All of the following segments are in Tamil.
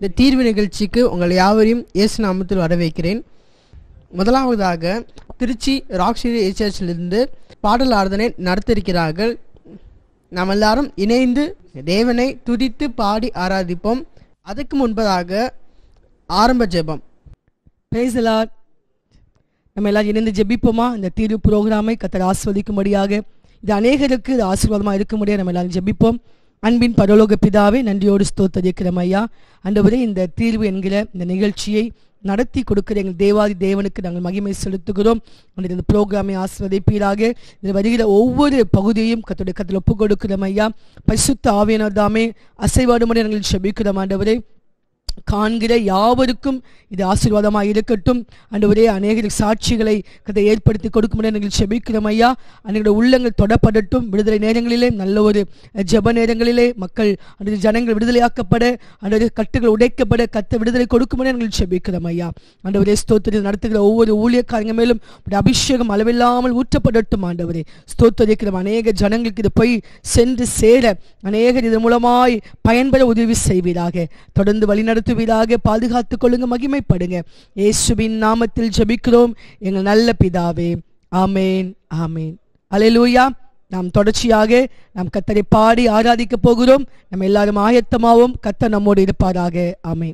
இந்த தீர்வு நிகழ்ச்சிக்கு உங்கள் யாவரையும் இயேசு நாமத்தில் வரவேற்கிறேன் முதலாவதாக திருச்சி ராக்ஷிரி ஏச்சர்ச்சிலிருந்து பாடல் ஆராதனை நடத்திருக்கிறார்கள் நாம் எல்லாரும் இணைந்து தேவனை துதித்து பாடி ஆராதிப்போம் அதுக்கு முன்பதாக ஆரம்ப ஜெபம் பிரைஸ் லார்ட் நம்ம எல்லாரும் இணைந்து ஜெபிப்போமா இந்த தீர்வு புரோகிராமை கத்தர் ஆஸ்வதிக்கும்படியாக இது அநேகருக்கு இது ஆசீர்வாதமாக இருக்கும்படியாக நம்ம எல்லாரும் ஜெபிப்போம் அன்பின் பரலோக பிதாவே நன்றியோடு ஸ்தோத்தரிக்கிறோம் ஐயா அண்டவரே இந்த தீர்வு என்கிற இந்த நிகழ்ச்சியை நடத்தி கொடுக்கிற எங்கள் தேவாதி தேவனுக்கு நாங்கள் மகிமை செலுத்துகிறோம் அந்த இந்த ப்ரோக்ராமை ஆஸ்வதிப்பீராக இதில் வருகிற ஒவ்வொரு பகுதியையும் கத்தோடைய கத்தில் ஒப்பு கொடுக்கிறோம் ஐயா பரிசுத்த ஆவியனர் தாமே அசைவாடும்படி நாங்கள் செபிக்கிறோம் ஆண்டவரே காண்கிற யாவருக்கும் இது ஆசீர்வாதமாக இருக்கட்டும் ஆண்டவரே அநேக சாட்சிகளை கதை ஏற்படுத்தி கொடுக்கும் நீங்கள் செபிக்கிறோம் ஐயா அன்றைய உள்ளங்கள் தொடப்படட்டும் விடுதலை நேரங்களிலே நல்ல ஒரு ஜெப நேரங்களிலே மக்கள் அந்த ஜனங்கள் விடுதலையாக்கப்பட அந்த கட்டுகள் உடைக்கப்பட கத்த விடுதலை கொடுக்கும் நாங்கள் செபிக்கிறோம் ஐயா ஆண்டவரே ஸ்தோத்திரி நடத்துகிற ஒவ்வொரு ஊழியக்காரங்க மேலும் உடைய அபிஷேகம் அளவில்லாமல் ஊற்றப்படட்டும் ஆண்டவரே ஸ்தோத்தரிக்கிறோம் அநேக ஜனங்களுக்கு இது போய் சென்று சேர அநேகர் இதன் மூலமாய் பயன்பெற உதவி செய்வீராக தொடர்ந்து வழிநடத்துவீராக பாதுகாத்துக் கொள்ளுங்க மகிமைப்படுங்க இயேசுவின் நாமத்தில் ஜெபிக்கிறோம் எங்கள் நல்ல பிதாவே ஆமேன் ஆமேன் அலையலூயா நாம் தொடர்ச்சியாக நாம் கத்தரை பாடி ஆராதிக்க போகிறோம் நம்ம எல்லாரும் ஆயத்தமாவும் கத்த நம்மோடு இருப்பாராக ஆமேன்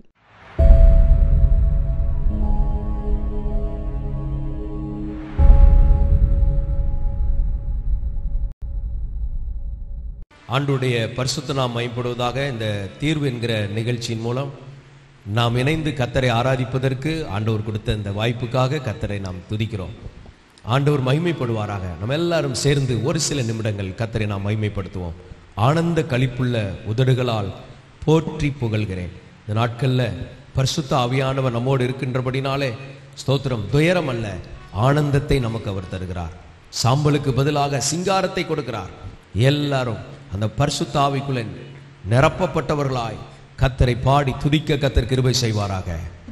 ஆண்டுடைய பரிசுத்த நாம் மைப்படுவதாக இந்த தீர்வு என்கிற நிகழ்ச்சியின் மூலம் நாம் இணைந்து கத்தரை ஆராதிப்பதற்கு ஆண்டவர் கொடுத்த இந்த வாய்ப்புக்காக கத்தரை நாம் துதிக்கிறோம் ஆண்டவர் மகிமைப்படுவாராக நம்ம எல்லாரும் சேர்ந்து ஒரு சில நிமிடங்கள் கத்தரை நாம் மகிமைப்படுத்துவோம் ஆனந்த களிப்புள்ள உதடுகளால் போற்றி புகழ்கிறேன் இந்த நாட்களில் பரிசுத்த ஆவியானவர் நம்மோடு இருக்கின்றபடினாலே ஸ்தோத்திரம் துயரம் அல்ல ஆனந்தத்தை நமக்கு அவர் தருகிறார் சாம்பலுக்கு பதிலாக சிங்காரத்தை கொடுக்கிறார் எல்லாரும் அந்த பரிசுத்த ஆவிக்குள்ள நிரப்பப்பட்டவர்களாய் கத்தரை பாடி துதிக்க கத்தர் கிருபை செய்வாராக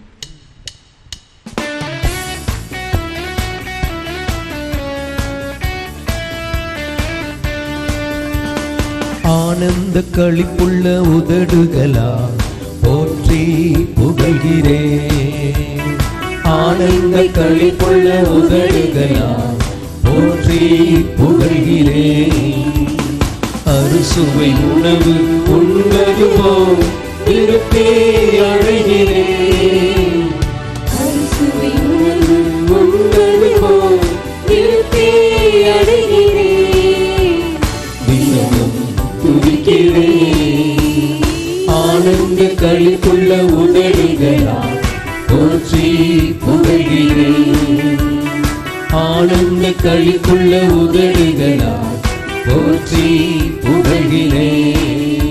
ஆனந்த களிப்புள்ள உதடுகளா போற்றி புகழ்கிறேன் ஆனந்த களிப்புள்ள உதடுகளா போற்றி புகழ்கிறேன் அறுசுவை உணவு உண்பது போல் இருப்பே அழைகிறேன் அறுசுவை உணவு உண்பது போல் இருப்பே அடைகிறேன். தினமும் துதிக்கிறேன் ஆனந்த களிப்புள்ள உதடுகளா போற்றி புகழ்கிறேன் ஆனந்த களிப்புள்ள உதடுகளா போற்றி புகழ்கிறேன்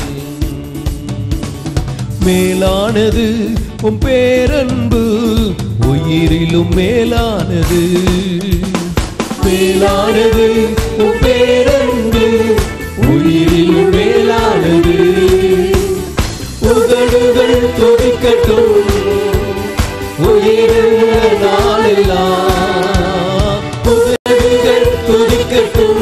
மேலானது உன் பேரன்பு உயிரிலும் மேலானது மேலானது உன் பேரன்பு உயிரிலும் மேலானது உதடுகள் துதிக்கட்டும் உயிருள்ள நாளெல்லாம் உதடுகள் துதிக்கட்டும்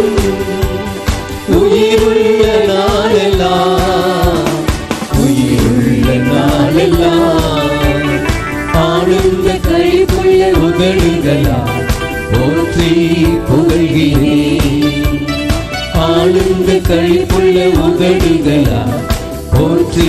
உயிருள்ள நாளெல்லாம் உயிருள்ள நாளெல்லாம் ஆனந்த கைப்புள்ள உதடுகளா போற்றி புகழ்கிறேன் ஆனந்த கைப்புள்ள உதடுகளா போற்றி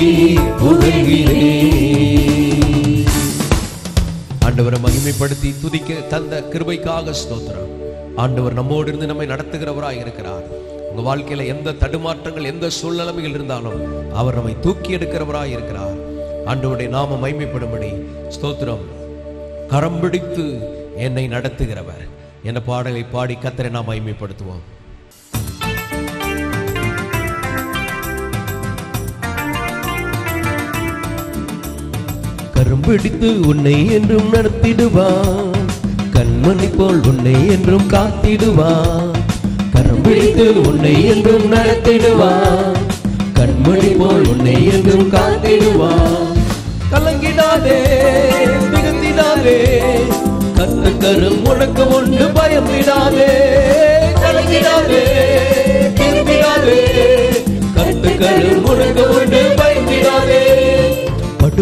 புகழ்கிறேன் ஆண்டவரை மகிமைப்படுத்தி துதிக்க தந்த கிருபைக்காக ஸ்தோத்திரம் ஆண்டவர் நம்மோடு இருந்து நம்மை நடத்துகிறவராய் இருக்கிறார் உங்க வாழ்க்கையில எந்த தடுமாற்றங்கள் எந்த சூழ்நிலைமைகள் இருந்தாலும் அவர் நம்மை தூக்கி எடுக்கிறவராய் இருக்கிறார் ஆண்டவருடைய நாம மகிமைப்படும்படி ஸ்தோத்திரம் கரம் பிடித்து என்னை நடத்துகிறவர் என்ற பாடலை பாடி கத்தரை நாம் மகிமைப்படுத்துவோம் கரும்பிடித்து உன்னை என்றும் நடத்திடுவான் கண்மணி போல் உன்னை என்றும் காத்திடுவான் கரும்பிடித்து உன்னை என்றும் நடத்திடுவான் கண்மணி போல் உன்னை என்றும் காத்திடுவான் கலங்கிடாதே மிகுந்திடாதே கத்து கரும் உனக்கு ஒன்று பயம் விடாதே கலங்கிடாதே திரும்பிடாதே கத்து கரும் உனக்கு ஒன்று பயந்திடாதே படு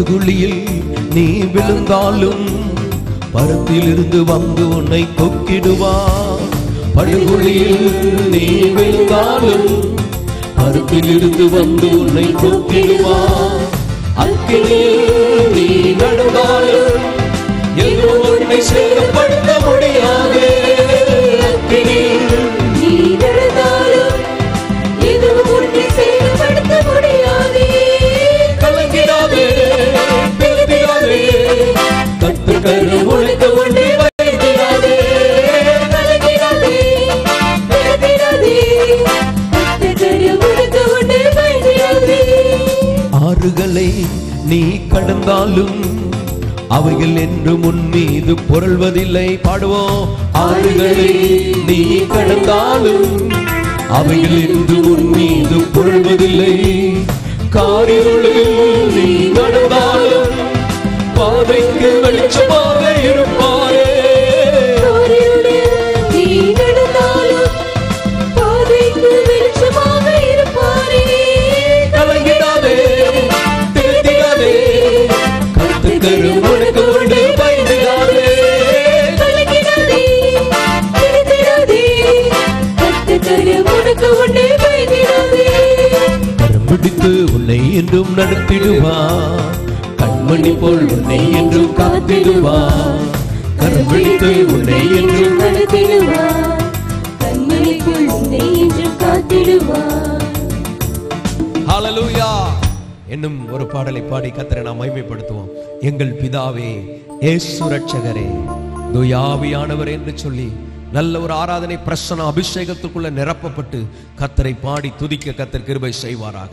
படுகுழியில் நீ விழுந்தாலும் பருத்திலிருந்து வந்து உன்னை கொக்கிடுவார் படுகுழியில் நீ விழுந்தாலும் பருத்திலிருந்து வந்து உன்னை கொக்கிடுவார் அக்கினியில் நீ நடந்தாலும் எதுவும் உன்னை சேதப்படுத்த முடியாது அக்கினியில் நீ நடந்தாலும் எதுவும் உன்னை சேதப்படுத்த முடியாதே கலங்கிடாதே திரும்பிடாதே கத்துக்கரு உனக்கு உன்னை வைத்திடாதே கலங்கிடாதே பிறப்பிடாதே கர்த்தர் உனக்கு உன்னை வைத்திடாதே ஆறுகளை நீ கடந்தாலும் அவைகள் என்று முன் மீது புரள்வதில்லை பாடுவோம் ஆறுகளை நீ கடந்தாலும் அவைகள் என்று முன் மீது புரள்வதில்லை காரிருளில் நீ நடந்தாலும் பாதைக்கு வெளிச்சமாக இருப்பாரே காரிருளில் நீ நடந்தாலும் பாதைக்கு வெளிச்சமாக இருப்பாரே கலங்கிடாதே திருத்திடாதே கத்துக்கரு உனக்கு உண்டு பயந்திடாதே கலங்கிடாதே பிறப்பிடாதே கர்த்தர் உனக்கு உன்னை வைத்திடாதே கரம் பிடித்து உன்னை என்றும் நடத்திடுவா கண்மணி போல் உன்னை என்றும் காத்திடுவா கரம் பிடித்து உன்னை என்றும் நடத்திடுவார் கண்மணிக்குள் உன்னை என்றும் காத்திடுவார் ஹalleluya என்னும் ஒரு பாடலை பாடி கத்தரை நாம் மகிமைப்படுத்துவோம் எங்கள் பிதாவே இயேசு ரட்சகரே துயாவியானவர் என்று சொல்லி நல்ல ஒரு ஆராதனை பிரசன அபிஷேகத்துக்குள்ள நிரப்பப்பட்டு கத்தரை பாடி துதிக்க கத்தர் கிருபை செய்வாராக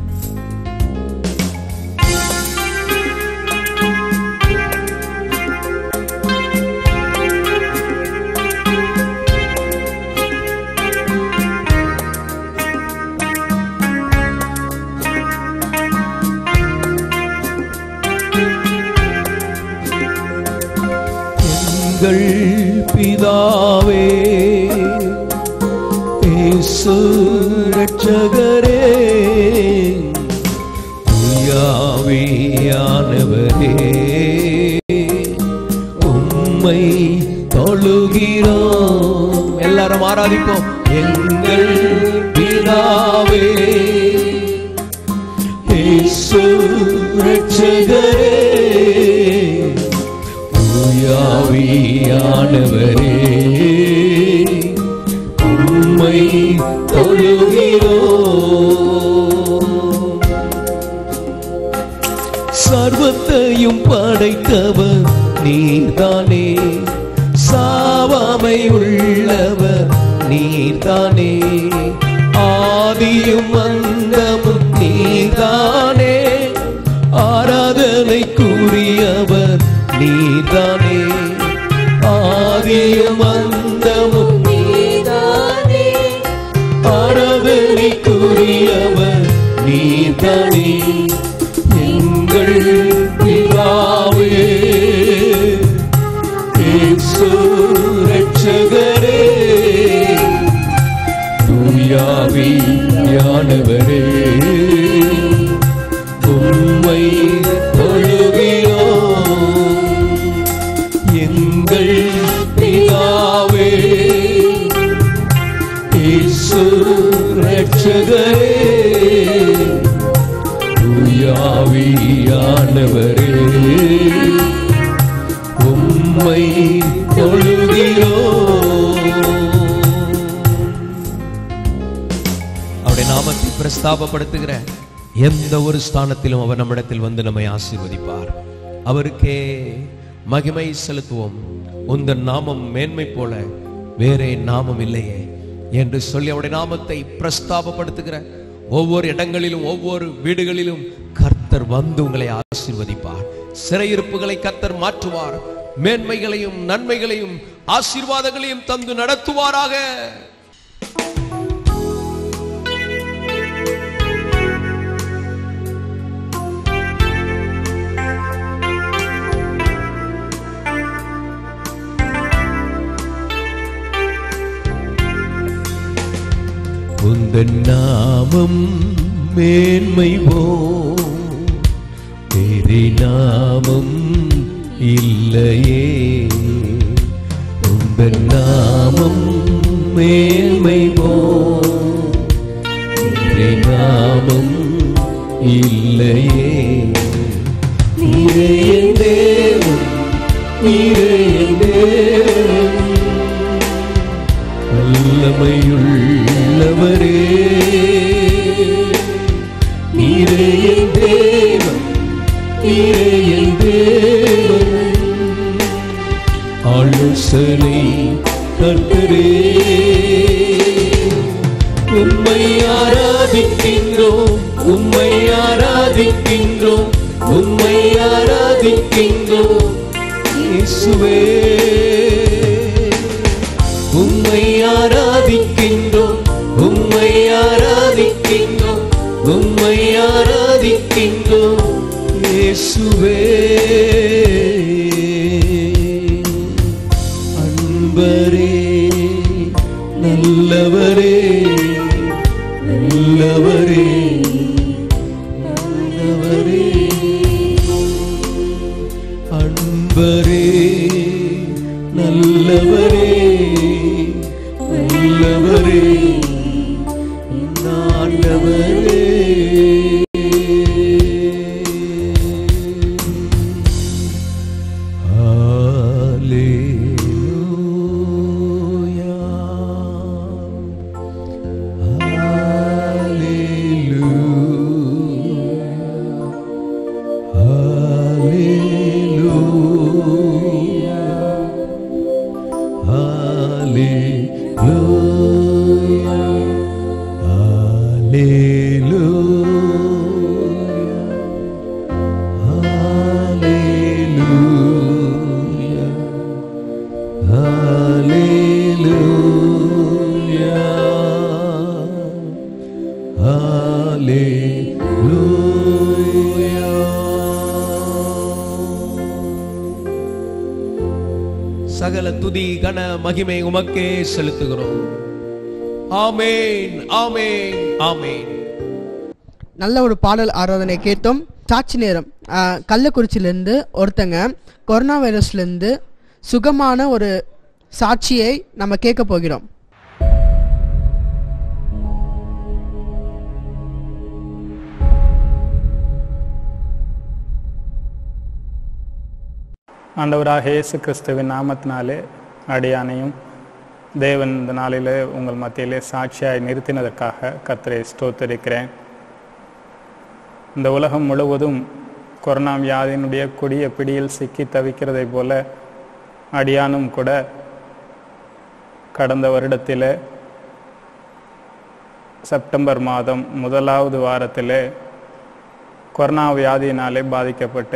எங்கள் பிதாவே இயேசு ரட்சகரே துயாவியானவரே உம்மை தொழுகிறோம் எல்லாரும் ஆராதிப்போம் எங்கள் பிதாவே இயேசு ரட்சகரே தூயாவியானவரே உம்மை தொழுகிறோம் சர்வத்தையும் படைத்தவர் நீர்தானே சாவாமை உள்ளவர் நீர்தானே ஆதியும் அந்தமும் நீர்தானே ஆராதனைக்குரியவர் நீர்தானே ஆதியும் அந்தமும் நீதானே ஆராதனைக்குரியவர் நீர்தானே எங்கள் பிதாவே இயேசு ரட்சகரே தூயாவியானவரே உம்மை தொழுகிறோம் எங்கள் பிதாவே இயேசு ரட்சகரே தூயாவியானவரே உம்மை தொழுகிறோம் அவருடைய நாமத்தை பிரஸ்தாபப்படுத்துகிற எந்த ஒரு ஸ்தானத்திலும் அவர் நம்மிடத்தில் வந்து நம்மை ஆசீர்வதிப்பார் அவருக்கே மகிமை செலுத்துவோம் உந்தன் நாமம் மேன்மை போல வேறே நாமம் இல்லையே என்று சொல்லி அவருடைய நாமத்தை பிரஸ்தாபப்படுத்துகிற ஒவ்வொரு இடங்களிலும் ஒவ்வொரு வீடுகளிலும் கர்த்தர் வந்து உங்களை ஆசீர்வதிப்பார் சிறையிருப்புகளை கர்த்தர் மாற்றுவார் மேன்மைகளையும் நன்மைகளையும் ஆசீர்வாதங்களையும் தந்து நடத்துவாராக உந்தன் நாமம் மேன்மை போ வேற வெற்றி நாமம் இல்லையே உங்கள் நாமம் மேன்மை போ வெற்றி நாமம் இல்லையே நீரே என் தேவன் நீரே என் தேவன் வல்லமையுள்ளவரே நீரே என் தேவன் நீரே என் தேவன் ஆலோசனை கர்த்தரே உம்மை ஆராதிக்கின்றோம் உம்மை ஆராதிக்கின்றோம் உம்மை ஆராதிக்கின்றோம் இயேசுவே உம்மை ஆராதிக்கின்றோம் உம்மை ஆராதிக்கின்றோம் உம்மை ஆராதிக்கின்றோம் இயேசுவே அன்பரே நல்லவரே நல்லவரே நல்லவரே அன்பரே நல்லவரே நல்லவரே நல்லவரே சகல துதி கன மகிமை உமக்கே செலுத்துகிறோம் ஆமேன் ஆமேன் ஆமேன் நல்ல ஒரு பாடல் ஆராதனை கேட்டோம் சாட்சி நேரம் ஆஹ், கள்ளக்குறிச்சியிலேருந்து ஒருத்தங்க கொரோனா வைரஸ்லேருந்து சுகமான ஒரு சாட்சியை நம்ம கேட்க போகிறோம் ஆண்டவராக இயேசு கிறிஸ்துவின் நாமத்தினாலே அடியானையும் தேவன் இந்த நாளிலே உங்கள் மத்தியிலே சாட்சியாய் நிறுத்தினதற்காக கர்த்தரை ஸ்தோத்தரிக்கிறேன் இந்த உலகம் முழுவதும் கொரோனா வியாதியினுடைய கொடிய பிடியில் சிக்கி தவிக்கிறதைப் போல அடியானும் கூட கடந்த வருடத்திலே செப்டம்பர் மாதம் முதலாவது வாரத்திலே கொரோனா வியாதியினாலே பாதிக்கப்பட்டு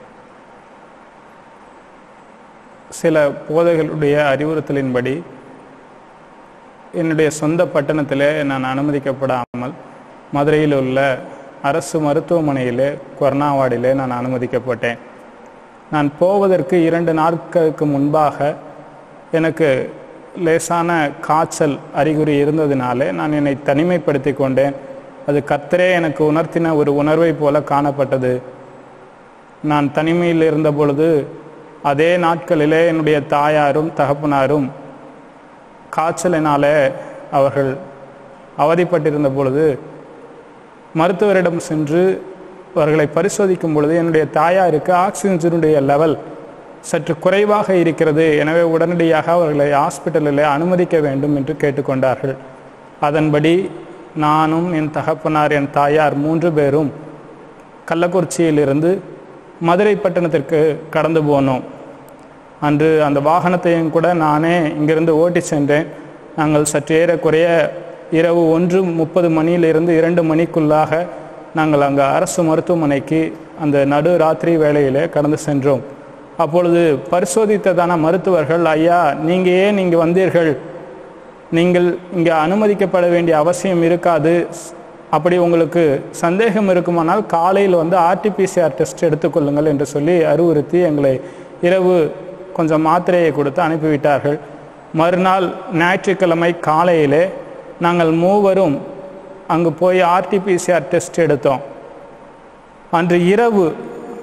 சில போதைகளுடைய அறிவுறுத்தலின்படி என்னுடைய சொந்த பட்டணத்திலே நான் அனுமதிக்கப்படாமல் மதுரையில் உள்ள அரசு மருத்துவமனையிலே கொரோனா வார்டிலே நான் அனுமதிக்கப்பட்டேன் நான் போவதற்கு இரண்டு நாட்களுக்கு முன்பாக எனக்கு லேசான காய்ச்சல் அறிகுறி இருந்ததினாலே நான் என்னை தனிமைப்படுத்தி கொண்டேன் அது கர்த்தரே எனக்கு உணர்த்தின ஒரு உணர்வை போல காணப்பட்டது நான் தனிமையில் இருந்த பொழுது அதே நாட்களிலே என்னுடைய தாயாரும் தகப்பனாரும் காய்ச்சலினாலே அவர்கள் அவதிப்பட்டிருந்த பொழுது மருத்துவரிடம் சென்று அவர்களை பரிசோதிக்கும் பொழுது என்னுடைய தாயாருக்கு ஆக்சிஜனுடைய லெவல் சற்று குறைவாக இருக்கிறது எனவே உடனடியாக அவர்களை ஹாஸ்பிட்டலில் அனுமதிக்க வேண்டும் என்று கேட்டுக்கொண்டார்கள் அதன்படி நானும் என் தகப்பனார் என் தாயார் மூன்று பேரும் கள்ளக்குறிச்சியிலிருந்து மதுரை பட்டணத்திற்கு கடந்து போனோம் அன்று அந்த வாகனத்தையும் கூட நானே இங்கிருந்து ஓட்டி சென்றேன் நாங்கள் சற்று ஏறக்குறைய இரவு ஒன்று முப்பது மணியிலிருந்து இரண்டு மணிக்குள்ளாக நாங்கள் அங்கே அரசு மருத்துவமனைக்கு அந்த நடு ராத்திரி வேளையிலே கடந்து சென்றோம் அப்பொழுது பரிசோதித்ததான மருத்துவர்கள் ஐயா நீங்கள் ஏன் இங்கே வந்தீர்கள் நீங்கள் இங்கே அனுமதிக்கப்பட வேண்டிய அவசியம் இருக்காது அப்படி உங்களுக்கு சந்தேகம் இருக்குமானால் காலையில் வந்து ஆர்டிபிசிஆர் டெஸ்ட் எடுத்துக்கொள்ளுங்கள் என்று சொல்லி அறிவுறுத்தி எங்களை இரவு கொஞ்சம் மாத்திரையை கொடுத்து அனுப்பிவிட்டார்கள் மறுநாள் ஞாயிற்றுக்கிழமை காலையிலே நாங்கள் மூவரும் அங்கு போய் ஆர்டிபிசிஆர் டெஸ்ட் எடுத்தோம் அன்று இரவு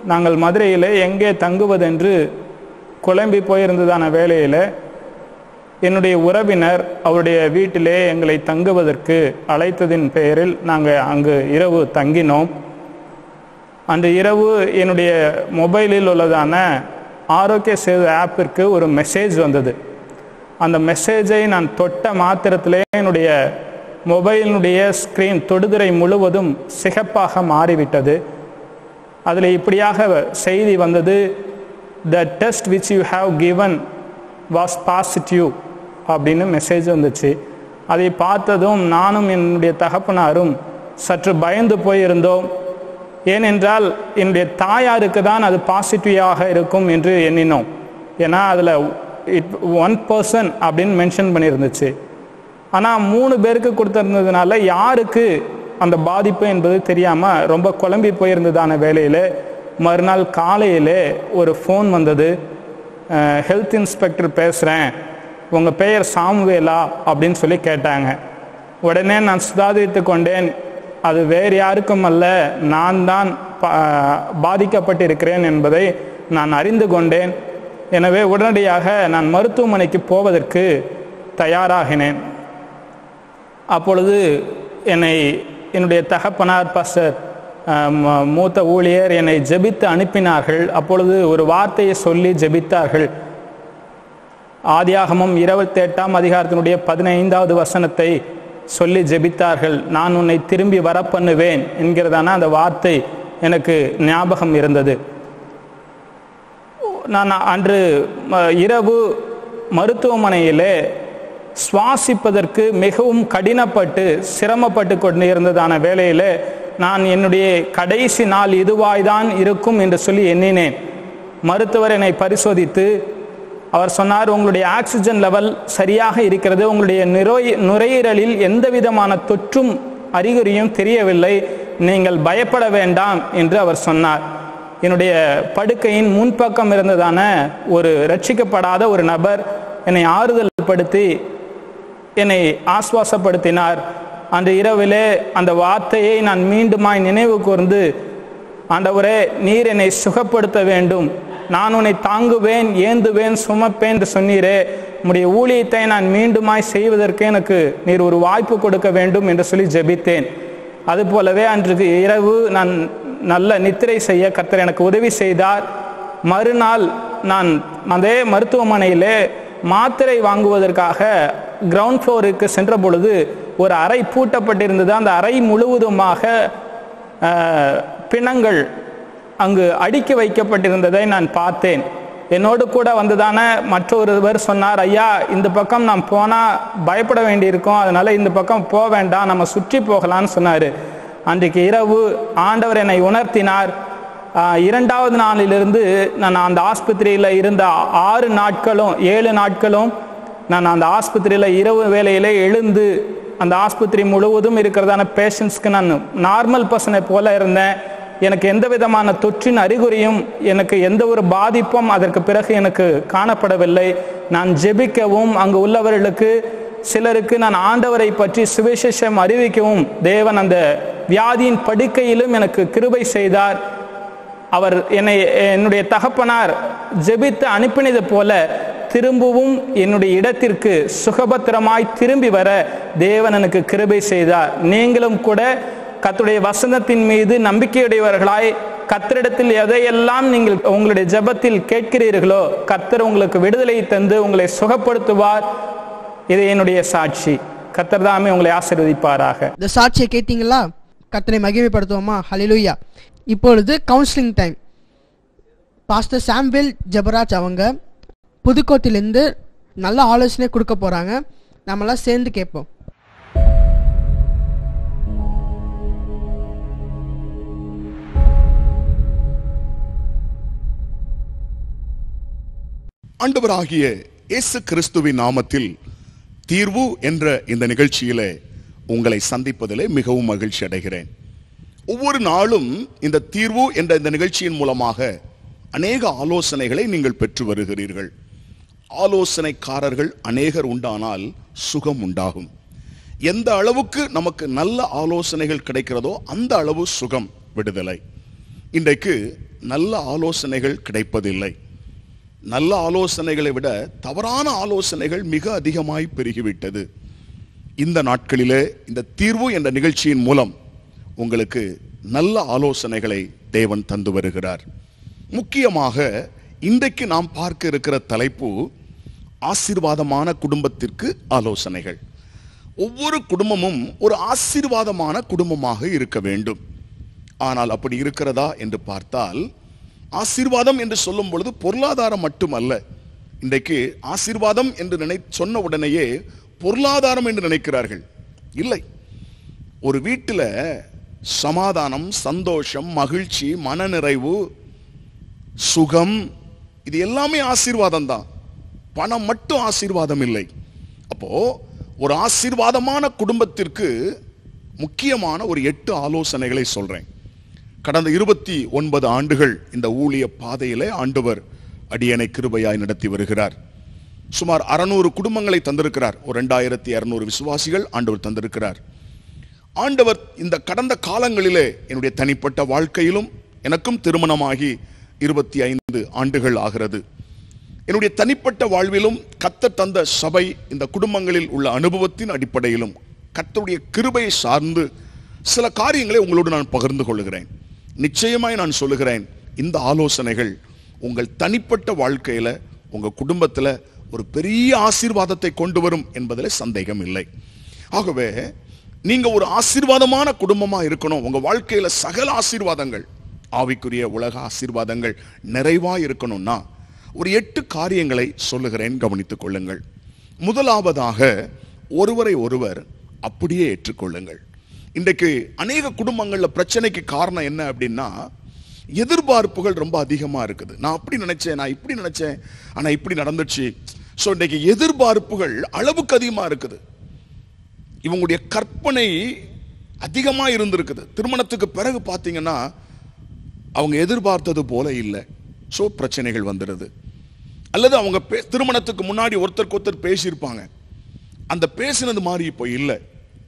நாங்கள் மதுரையில் எங்கே தங்குவதென்று குழம்பி போயிருந்ததான வேளையில் என்னுடைய உறவினர் அவருடைய வீட்டிலே எங்களை தங்குவதற்கு அழைத்ததின் பெயரில் நாங்கள் அங்கு இரவு தங்கினோம் அன்று இரவு என்னுடைய மொபைலில் உள்ளதான ஆரோக்கிய சேது ஆப்பிற்கு ஒரு மெசேஜ் வந்தது அந்த மெசேஜை நான் தொட்ட மாத்திரத்திலே என்னுடைய மொபைலினுடைய ஸ்க்ரீன் தொடுதிரை முழுவதும் சிகப்பாக மாறிவிட்டது அதில் இப்படியாக செய்தி வந்தது the test which you have given was positive அப்படின்னு மெசேஜ் வந்துச்சு அதை பார்த்ததும் நானும் என்னுடைய தகப்பனாரும் சற்று பயந்து போயிருந்தோம் ஏனென்றால் என்னுடைய தாயாருக்கு தான் அது பாசிட்டிவாக இருக்கும் என்று எண்ணினோம் ஏன்னா அதில் இட் ஒன் பர்சன் அப்படின்னு மென்ஷன் பண்ணியிருந்துச்சு ஆனால் மூணு பேருக்கு கொடுத்துருந்ததுனால யாருக்கு அந்த பாதிப்பு என்பது தெரியாமல் ரொம்ப குழம்பி போயிருந்ததான வேலையில் மறுநாள் காலையிலே ஒரு ஃபோன் வந்தது ஹெல்த் இன்ஸ்பெக்டர் பேசுகிறேன் உங்கள் பெயர் சாமுவேலா அப்படின்னு சொல்லி கேட்டாங்க உடனே நான் சுதாரித்து கொண்டேன் அது வேறு யாருக்கும் அல்ல நான் தான் பா- பாதிக்கப்பட்டிருக்கிறேன் என்பதை நான் அறிந்து கொண்டேன் எனவே உடனடியாக நான் மருத்துவமனைக்கு போவதற்கு தயாராகினேன் அப்பொழுது என்னை என்னுடைய தகப்பனார் பாஸ்டர் அஹ், ம- மூத்த ஊழியர் என்னை ஜெபித்து அனுப்பினார்கள் அப்பொழுது ஒரு வார்த்தையை சொல்லி ஜெபித்தார்கள் ஆதியாகமம் இருபத்தி எட்டாம் அதிகாரத்தினுடைய பதினைந்தாவது வசனத்தை சொல்லி ஜெபித்தார்கள் நான் உன்னை திரும்பி வர பண்ணுவேன் என்கிறதான அந்த வார்த்தை எனக்கு ஞாபகம் இருந்தது நான் அன்று ம- இரவு மருத்துவமனையிலே சுவாசிப்பதற்கு மிகவும் கடினப்பட்டு சிரமப்பட்டு கொண்டு இருந்ததான வேளையிலே நான் என்னுடைய கடைசி நாள் இதுவாய்தான் இருக்கும் என்று சொல்லி எண்ணினேன் மருத்துவர் என்னை பரிசோதித்து அவர் சொன்னார் உங்களுடைய ஆக்சிஜன் லெவல் சரியாக இருக்கிறது உங்களுடைய நுரை நுரையீரலில் எந்த விதமான தொற்றும் அறிகுறியும் தெரியவில்லை நீங்கள் பயப்பட வேண்டாம் என்று அவர் சொன்னார் என்னுடைய படுக்கையின் முன்பக்கம் இருந்ததான ஒரு ரட்சிக்கப்படாத ஒரு நபர் என்னை ஆறுதல் படுத்தி என்னை ஆஸ்வாசப்படுத்தினார் அன்று இரவிலே அந்த வார்த்தையை நான் மீண்டுமாய் நினைவு கூர்ந்து ஆண்டவரே நீர் என்னை சுகப்படுத்த வேண்டும் நான் உன்னை தாங்குவேன் ஏந்துவேன் சுமப்பேன் என்று சொன்னீரே உம்முடைய ஊழியத்தை நான் மீண்டுமாய் செய்வதற்கு எனக்கு நீர் ஒரு வாய்ப்பு கொடுக்க வேண்டும் என்று சொல்லி ஜெபித்தேன் அதுபோலவே அன்றைக்கு இரவு நான் நல்ல நித்திரை செய்ய கர்த்தர் எனக்கு உதவி செய்தார் மறுநாள் நான் அதே மருத்துவமனையிலே மாத்திரை வாங்குவதற்காக கிரவுண்ட் ஃப்ளோருக்கு சென்ற பொழுது ஒரு அறை பூட்டப்பட்டிருந்தது அந்த அறை முழுவதுமாக அஹ், பிணங்கள் அங்கு அடுக்கி வைக்கப்பட்டிருந்ததை நான் பார்த்தேன் என்னோடு கூட வந்ததான மற்றொருவர் சொன்னார் ஐயா இந்த பக்கம் நாம் போனால் பயப்பட வேண்டியிருக்கும் அதனால இந்த பக்கம் போக வேண்டாம் நம்ம சுற்றி போகலான்னு சொன்னார் அன்றைக்கு இரவு ஆண்டவர் என்னை உணர்த்தினார் ஆஹ், இரண்டாவது நாளிலிருந்து நான் அந்த ஆஸ்பத்திரியில் இருந்த ஆறு நாட்களும் ஏழு நாட்களும் நான் அந்த ஆஸ்பத்திரியில் இரவு வேளையிலே எழுந்து அந்த ஆஸ்பத்திரி முழுவதும் இருக்கிறதான பேஷண்ட்ஸ்க்கு நான் நார்மல் பர்சனை போல இருந்தேன் எனக்கு எந்த விதமான தொற்றின் அறிகுறியும் எனக்கு எந்த ஒரு பாதிப்பும் அதற்கு பிறகு எனக்கு காணப்படவில்லை நான் ஜெபிக்கவும் அங்கு உள்ளவர்களுக்கு சிலருக்கு நான் ஆண்டவரை பற்றி சுவிசேஷம் அறிவிக்கவும் தேவன் அந்த வியாதியின் படுக்கையிலும் எனக்கு கிருபை செய்தார் அவர் என்னை என்னுடைய தகப்பனார் ஜெபித்து அனுப்பினது போல திரும்பவும் என்னுடைய இடத்திற்கு சுகபத்திரமாய் திரும்பி வர தேவன் எனக்கு கிருபை செய்தார் நீங்களும் கூட கர்த்தருடைய வசனத்தின் மீது நம்பிக்கையுடையவர்களாய் கத்தரிடத்தில் எதையெல்லாம் நீங்கள் உங்களுடைய ஜெபத்தில் கேட்கிறீர்களோ கர்த்தர் உங்களுக்கு விடுதலை தந்து உங்களை சுகப்படுத்துவார் இது என்னுடைய சாட்சி கர்த்தர் தாமே உங்களை ஆசீர்வதிப்பாராக இந்த சாட்சியை கேட்டீங்களா கர்த்தரை மகிமைப்படுத்துவோமா ஹalleluya இப்பொழுது counselling time pastor Samuel Jebaraj அவங்க புதுக்கோட்டையிலேருந்து நல்ல ஆலோசனை கொடுக்க போகிறாங்க நம்மளாம் சேர்ந்து கேட்போம் ஆண்டவராகிய இயேசு கிறிஸ்துவின் நாமத்தில் தீர்வு என்ற இந்த நிகழ்ச்சியிலே உங்களை சந்திப்பதிலே மிகவும் மகிழ்ச்சி அடைகிறேன் ஒவ்வொரு நாளும் இந்த தீர்வு என்ற இந்த நிகழ்ச்சியின் மூலமாக அநேக ஆலோசனைகளை நீங்கள் பெற்று வருகிறீர்கள் ஆலோசனைக்காரர்கள் அநேகர் உண்டானால் சுகம் உண்டாகும் எந்த அளவுக்கு நமக்கு நல்ல ஆலோசனைகள் கிடைக்கிறதோ அந்த அளவு சுகம் விடுதலை இன்றைக்கு நல்ல ஆலோசனைகள் கிடைப்பதில்லை நல்ல ஆலோசனைகளை விட தவறான ஆலோசனைகள் மிக அதிகமாய் பெருகிவிட்டது இந்த நாட்களிலே இந்த தீர்வு என்ற நிகழ்ச்சியின் மூலம் உங்களுக்கு நல்ல ஆலோசனைகளை தேவன் தந்து வருகிறார் முக்கியமாக இன்றைக்கு நாம் பார்க்க இருக்கிற தலைப்பு ஆசீர்வாதமான குடும்பத்திற்கு ஆலோசனைகள் ஒவ்வொரு குடும்பமும் ஒரு ஆசீர்வாதமான குடும்பமாக இருக்க வேண்டும் ஆனால் அப்படி இருக்கிறதா என்று பார்த்தால் ஆசீர்வாதம் என்று சொல்லும் பொழுது பொருளாதாரம் மட்டுமல்ல இன்றைக்கு ஆசீர்வாதம் என்று நினை சொன்ன உடனேயே பொருளாதாரம் என்று நினைக்கிறார்கள் இல்லை ஒரு வீட்டில் சமாதானம் சந்தோஷம் மகிழ்ச்சி மனநிறைவு சுகம் இது எல்லாமே ஆசீர்வாதம் தான் பணம் மட்டும் ஆசீர்வாதம் இல்லை அப்போ ஒரு ஆசீர்வாதமான குடும்பத்திற்கு முக்கியமான ஒரு எட்டு ஆலோசனைகளை சொல்றேன் கடந்த இருபத்தி ஒன்பது ஆண்டுகள் இந்த ஊழிய பாதையிலே ஆண்டவர் அடியனை கிருபையாய் நடத்தி வருகிறார் சுமார் அறநூறு குடும்பங்களை தந்திருக்கிறார் ஒரு ரெண்டாயிரத்தி இருநூறு விசுவாசிகள் ஆண்டவர் தந்திருக்கிறார் ஆண்டவர் இந்த கடந்த காலங்களிலே என்னுடைய தனிப்பட்ட வாழ்க்கையிலும் எனக்கும் திருமணமாகி இருபத்தி ஐந்து ஆண்டுகள் ஆகிறது என்னுடைய தனிப்பட்ட வாழ்விலும் கத்த தந்த சபை இந்த குடும்பங்களில் உள்ள அனுபவத்தின் அடிப்படையிலும் கத்தருடைய கிருபையை சார்ந்து சில காரியங்களை உங்களோடு நான் பகிர்ந்து கொள்கிறேன் நிச்சயமாய் நான் சொல்லுகிறேன் இந்த ஆலோசனைகள் உங்கள் தனிப்பட்ட வாழ்க்கையில உங்க குடும்பத்துல ஒரு பெரிய ஆசீர்வாதத்தை கொண்டு வரும் என்பதில் சந்தேகம் இல்லை ஆகவே நீங்க ஒரு ஆசீர்வாதமான குடும்பமா இருக்கணும் உங்க வாழ்க்கையில சகல ஆசீர்வாதங்கள் ஆவிக்குரிய உலக ஆசீர்வாதங்கள் நிறைவா இருக்கணும்னா ஒரு எட்டு காரியங்களை சொல்லுகிறேன் கவனித்துக் கொள்ளுங்கள் முதலாவதாக ஒருவரை ஒருவர் அப்படியே ஏற்றுக்கொள்ளுங்கள் இன்றைக்கு அநேக குடும்பங்கள்ல பிரச்சனைக்கு காரணம் என்ன அப்படின்னா எதிர்பார்ப்புகள் ரொம்ப அதிகமா இருக்குது நான் அப்படி நினைச்சேன் நான் இப்படி நினைச்சேன் ஆனா இப்படி நடந்துச்சு ஸோ இன்றைக்கு எதிர்பார்ப்புகள் அளவுக்கு அதிகமா இருக்குது இவங்களுடைய கற்பனை அதிகமா இருந்திருக்குது திருமணத்துக்கு பிறகு பார்த்தீங்கன்னா அவங்க எதிர்பார்த்தது போல இல்லை ஸோ பிரச்சனைகள் வந்துடுது அல்லது அவங்க பே- திருமணத்துக்கு முன்னாடி ஒருத்தருக்கு ஒருத்தர் பேசியிருப்பாங்க அந்த பேசினது மாதிரி இப்போ இல்லை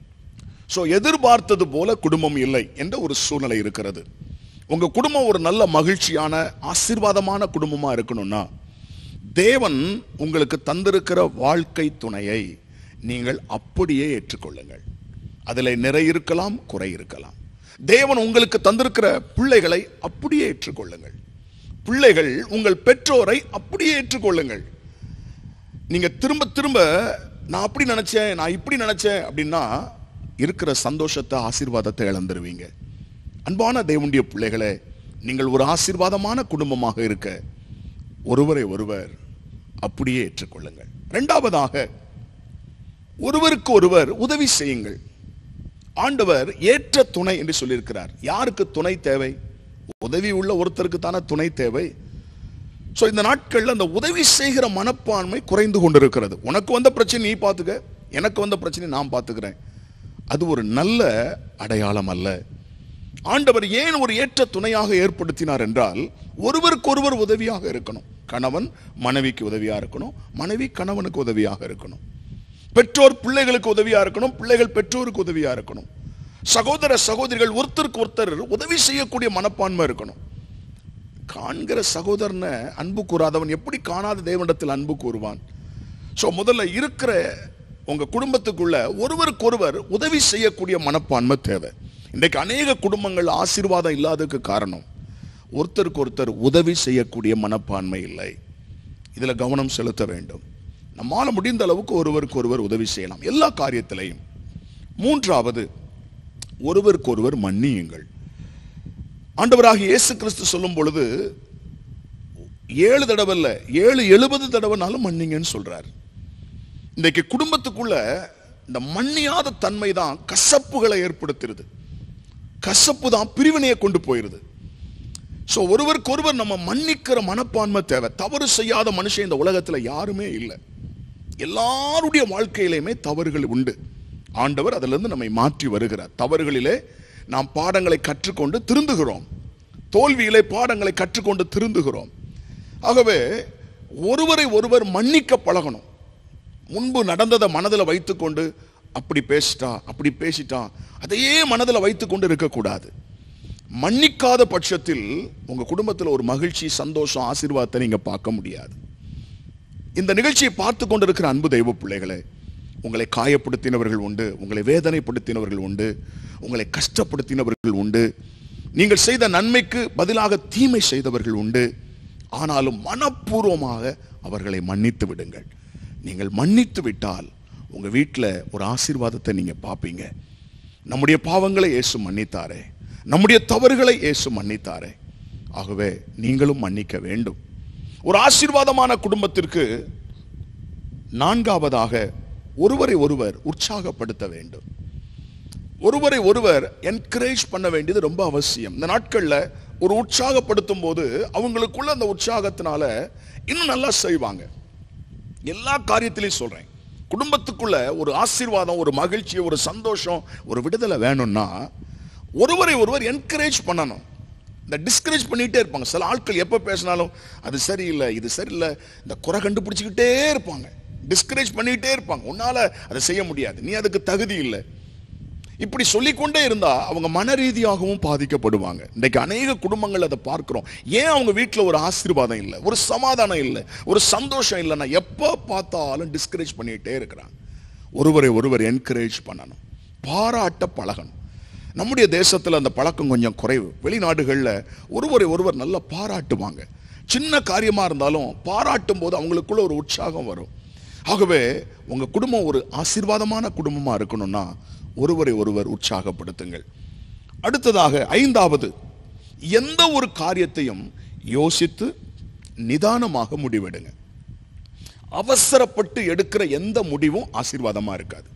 ஸோ எதிர்பார்த்தது போல குடும்பம் இல்லை என்ற ஒரு சூழ்நிலை இருக்கிறது உங்க குடும்பம் ஒரு நல்ல மகிழ்ச்சியான ஆசீர்வாதமான குடும்பமா இருக்கணும்னா தேவன் உங்களுக்கு தந்திருக்கிற வாழ்க்கை துணையை நீங்கள் அப்படியே ஏற்றுக்கொள்ளுங்கள் அதில் நிறை இருக்கலாம் குறை இருக்கலாம் தேவன் உங்களுக்கு தந்திருக்கிற பிள்ளைகளை அப்படியே ஏற்றுக்கொள்ளுங்கள் பிள்ளைகள் உங்கள் பெற்றோரை அப்படியே ஏற்றுக்கொள்ளுங்கள் நீங்க திரும்ப திரும்ப நான் அப்படி நினைச்சேன் நான் இப்படி நினைச்சேன் அப்படின்னா இருக்கிற சந்தோஷத்தை ஆசீர்வாதத்தை இழந்துருவீங்க அன்பான தேவனுடைய பிள்ளைகளே நீங்கள் ஒரு ஆசீர்வாதமான குடும்பமாக இருக்க ஒருவரை ஒருவர் அப்படியே ஏற்றுக்கொள்ளுங்கள் இரண்டாவதாக ஒருவருக்கு ஒருவர் உதவி செய்யுங்கள் ஆண்டவர் ஏற்ற துணை என்று சொல்லியிருக்கிறார் யாருக்கு துணை தேவை உதவி உள்ள ஒருத்தருக்கு தானே துணை தேவை சோ இந்த நாட்கள்ல அந்த உதவி செய்கிற மனப்பான்மை குறைந்து கொண்டிருக்கிறது உனக்கு வந்த பிரச்சனை நீ பார்த்துக்க எனக்கு வந்த பிரச்சனை நான் பார்த்துக்கிறேன் அது ஒரு நல்ல அடையாளம் அல்ல ஆண்டவர் ஏன் ஒரு ஏற்ற துணையாக ஏற்படுத்தினார் என்றால் ஒருவருக்கொருவர் உதவியாக இருக்கணும் கணவன் மனைவிக்கு உதவியா இருக்கணும் மனைவி கணவனுக்கு உதவியாக இருக்கணும் பெற்றோர் பிள்ளைகளுக்கு உதவியா இருக்கணும் பிள்ளைகள் பெற்றோருக்கு உதவியா இருக்கணும் சகோதர சகோதரிகள் ஒருத்தருக்கு ஒருத்தர் உதவி செய்யக்கூடிய மனப்பான்மை இருக்கணும் காண்கிற சகோதரனை அன்பு கூறாதவன் எப்படி காணாத தேவனிடத்தில் அன்பு கூறுவான் சோ முதல்ல இருக்கிற உங்க குடும்பத்துக்குள்ள ஒருவருக்கொருவர் உதவி செய்யக்கூடிய மனப்பான்மை தேவை இன்றைக்கு அநேக குடும்பங்கள் ஆசீர்வாதம் இல்லாததுக்கு காரணம் ஒருத்தருக்கு ஒருத்தர் உதவி செய்யக்கூடிய மனப்பான்மை இல்லை இதுல கவனம் செலுத்த வேண்டும் நம்மால முடிந்த அளவுக்கு ஒருவருக்கு ஒருவர் உதவி செய்யலாம் எல்லா காரியத்திலையும் மூன்றாவது ஒருவருக்கொருவர் மன்னியுங்கள் ஆண்டவராகிய இயேசு கிறிஸ்து சொல்லும் பொழுது ஏழு தடவை இல்ல ஏழு எழுபது தடவைனாலும் மன்னிங்கன்னு சொல்றார் இன்றைக்கு குடும்பத்துக்குள்ள இந்த மன்னியாத தன்மை தான் கசப்புகளை ஏற்படுத்துறது கசப்பு தான் பிரிவினையை கொண்டு போயிருது சோ ஒருவருக்கு ஒருவர் நம்ம மன்னிக்கிற மனப்பான்மை தேவை தவறு செய்யாத மனுஷன் இந்த உலகத்துல யாருமே இல்லை எல்லாருடைய வாழ்க்கையிலுமே தவறுகள் உண்டு ஆண்டவர் அதிலிருந்து நம்மை மாற்றி வருகிறார் தவறுகளிலே நாம் பாடங்களை கற்றுக்கொண்டு திருந்துகிறோம் தோல்வியிலே பாடங்களை கற்றுக்கொண்டு திருந்துகிறோம் ஆகவே ஒருவரை ஒருவர் மன்னிக்க பழகணும் முன்பு நடந்ததை மனதில் வைத்துக்கொண்டு அப்படி பேசிட்டா அப்படி பேசிட்டான் அதையே மனதில் வைத்துக்கொண்டு இருக்கக்கூடாது மன்னிக்காத பட்சத்தில் உங்க குடும்பத்தில் ஒரு மகிழ்ச்சி சந்தோஷம் ஆசீர்வாதத்தை நீங்க பார்க்க முடியாது இந்த நிகழ்ச்சியை பார்த்து கொண்டிருக்கிற அன்பு தெய்வ பிள்ளைகளே உங்களை காயப்படுத்தினவர்கள் உண்டு உங்களை வேதனைப்படுத்தினவர்கள் உண்டு உங்களை கஷ்டப்படுத்தினவர்கள் உண்டு நீங்கள் செய்த நன்மைக்கு பதிலாக தீமை செய்தவர்கள் உண்டு ஆனாலும் மனப்பூர்வமாக அவர்களை மன்னித்து விடுங்கள் நீங்கள் மன்னித்து விட்டால் உங்க வீட்டில் ஒரு ஆசீர்வாதத்தை நீங்க பார்ப்பீங்க நம்முடைய பாவங்களை இயேசு மன்னித்தாரே நம்முடைய தவறுகளை இயேசு மன்னித்தாரே ஆகவே நீங்களும் மன்னிக்க வேண்டும் ஒரு ஆசீர்வாதமான குடும்பத்திற்கு நான்காவதாக ஒருவரை ஒருவர் உற்சாகப்படுத்த வேண்டும் ஒருவரை ஒருவர் என்கரேஜ் பண்ண வேண்டியது ரொம்ப அவசியம் இந்த நாட்கள்ல ஒரு உற்சாகப்படுத்தும் போது அவங்களுக்குள்ள அந்த உற்சாகத்தினால இன்னும் நல்லா செய்வாங்க எல்லா காரியத்திலையும் சொல்றேன் குடும்பத்துக்குள்ள ஒரு ஆசீர்வாதம் ஒரு மகிழ்ச்சி ஒரு சந்தோஷம் ஒரு விடுதலை வேணும்னா ஒருவரை ஒருவர் என்கரேஜ் பண்ணணும் இந்த டிஸ்கரேஜ் பண்ணிட்டே இருப்பாங்க சில ஆட்கள் எப்போ பேசினாலும் அது சரியில்லை இது சரியில்லை இந்த குறை கண்டுபிடிச்சிக்கிட்டே இருப்பாங்க டிஸ்கரேஜ் பண்ணிக்கிட்டே இருப்பாங்க உன்னால அதை செய்ய முடியாது நீ அதுக்கு தகுதி இல்லை இப்படி சொல்லிக்கொண்டே இருந்தா அவங்க மன ரீதியாகவும் பாதிக்கப்படுவாங்க இன்றைக்கு அநேக குடும்பங்கள் அதை பார்க்கிறோம் ஏன் அவங்க வீட்டில் ஒரு ஆசீர்வாதம் இல்லை ஒரு சமாதானம் இல்லை ஒரு சந்தோஷம் இல்லைன்னா எப்போ பார்த்தாலும் டிஸ்கரேஜ் பண்ணிட்டே இருக்கிறாங்க ஒருவரை ஒருவர் என்கரேஜ் பண்ணணும் பாராட்ட பழகணும் நம்முடைய தேசத்தில் அந்த பழக்கம் கொஞ்சம் குறைவு வெளிநாடுகளில் ஒருவரை ஒருவர் நல்லா பாராட்டுவாங்க சின்ன காரியமா இருந்தாலும் பாராட்டும் போது அவங்களுக்குள்ள ஒரு உற்சாகம் வரும் ஆகவே உங்க குடும்பம் ஒரு ஆசீர்வாதமான குடும்பமா இருக்கணும்னா ஒருவரை ஒருவர் உற்சாகப்படுத்துங்கள் அடுத்ததாக ஐந்தாவது எந்த ஒரு காரியத்தையும் யோசித்து நிதானமாக முடிவெடுங்க அவசரப்பட்டு எடுக்கிற எந்த முடிவும் ஆசீர்வாதமா இருக்காது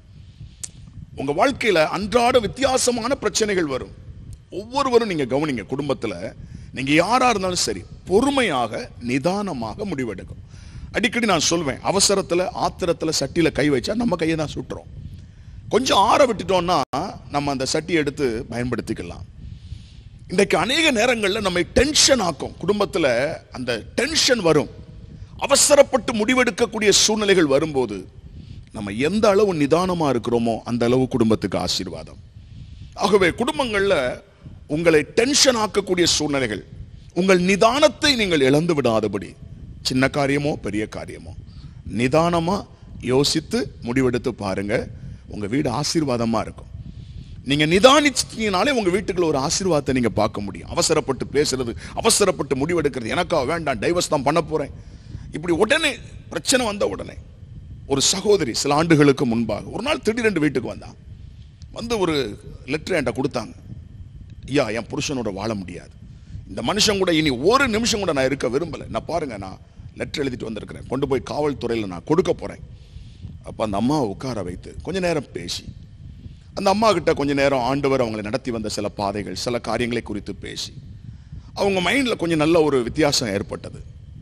உங்க வாழ்க்கையில அன்றாட வித்தியாசமான பிரச்சனைகள் வரும் ஒவ்வொருவரும் நீங்க கவனிங்க குடும்பத்துல நீங்க யாரா இருந்தாலும் சரி பொறுமையாக நிதானமாக முடிவெடுக்கும் அடிக்கடி நான் சொல்வேன் அவசரத்துல ஆத்திரத்துல சட்டியில கை வச்சா நம்ம கையை தான் சுட்டுறோம் கொஞ்சம் ஆற விட்டுட்டோம்னா நம்ம அந்த சட்டியை எடுத்து பயன்படுத்திக்கலாம் இன்றைக்கு அநேக நேரங்களில் நம்மை டென்ஷன் ஆக்கும் குடும்பத்தில் அந்த டென்ஷன் வரும் அவசரப்பட்டு முடிவெடுக்கக்கூடிய சூழ்நிலைகள் வரும்போது நம்ம எந்த அளவு நிதானமா இருக்கிறோமோ அந்த அளவு குடும்பத்துக்கு ஆசீர்வாதம் ஆகவே குடும்பங்கள்ல உங்களை டென்ஷன் ஆக்கக்கூடிய சூழ்நிலைகள் உங்கள் நிதானத்தை நீங்கள் இழந்து விடாதபடி சின்ன காரியமோ பெரிய காரியமோ நிதானமா யோசித்து முடிவெடுத்து பாருங்க உங்க வீடு ஆசீர்வாதமா இருக்கும் நீங்க நிதானிச்சீங்கனாலே உங்க வீட்டுக்குள்ள ஒரு ஆசீர்வாதத்தை நீங்க பார்க்க முடியும் அவசரப்பட்டு பேசுறது அவசரப்பட்டு முடிவெடுக்கிறது எனக்கா வேண்டாம் டைவர்ஸ் தான் பண்ண போறேன் இப்படி உடனே பிரச்சனை வந்த உடனே ஒரு சகோதரி சில ஆண்டுகளுக்கு முன்பாக ஒரு நாள் திடீரென்று வீட்டுக்கு வந்தான் வந்து ஒரு லெட்டர் என்கிட்ட கொடுத்தாங்க ஐயா என் புருஷனோட வாழ முடியாது இந்த மனுஷன் கூட இனி ஒரு நிமிஷம் கூட நான் இருக்க விரும்பலை நான் பாருங்க நான் லெட்டர் எழுதிட்டு வந்திருக்கிறேன் கொண்டு போய் காவல்துறையில் நான் கொடுக்க போறேன் அப்போ அந்த அம்மாவை உட்கார வைத்து கொஞ்ச நேரம் பேசி அந்த அம்மா கிட்ட கொஞ்ச நேரம் ஆண்டவர் அவங்களை நடத்தி வந்த சில பாதைகள் சில காரியங்களை குறித்து பேசி அவங்க மைண்டில் கொஞ்சம் நல்ல ஒரு வித்தியாசம் ஏற்பட்டது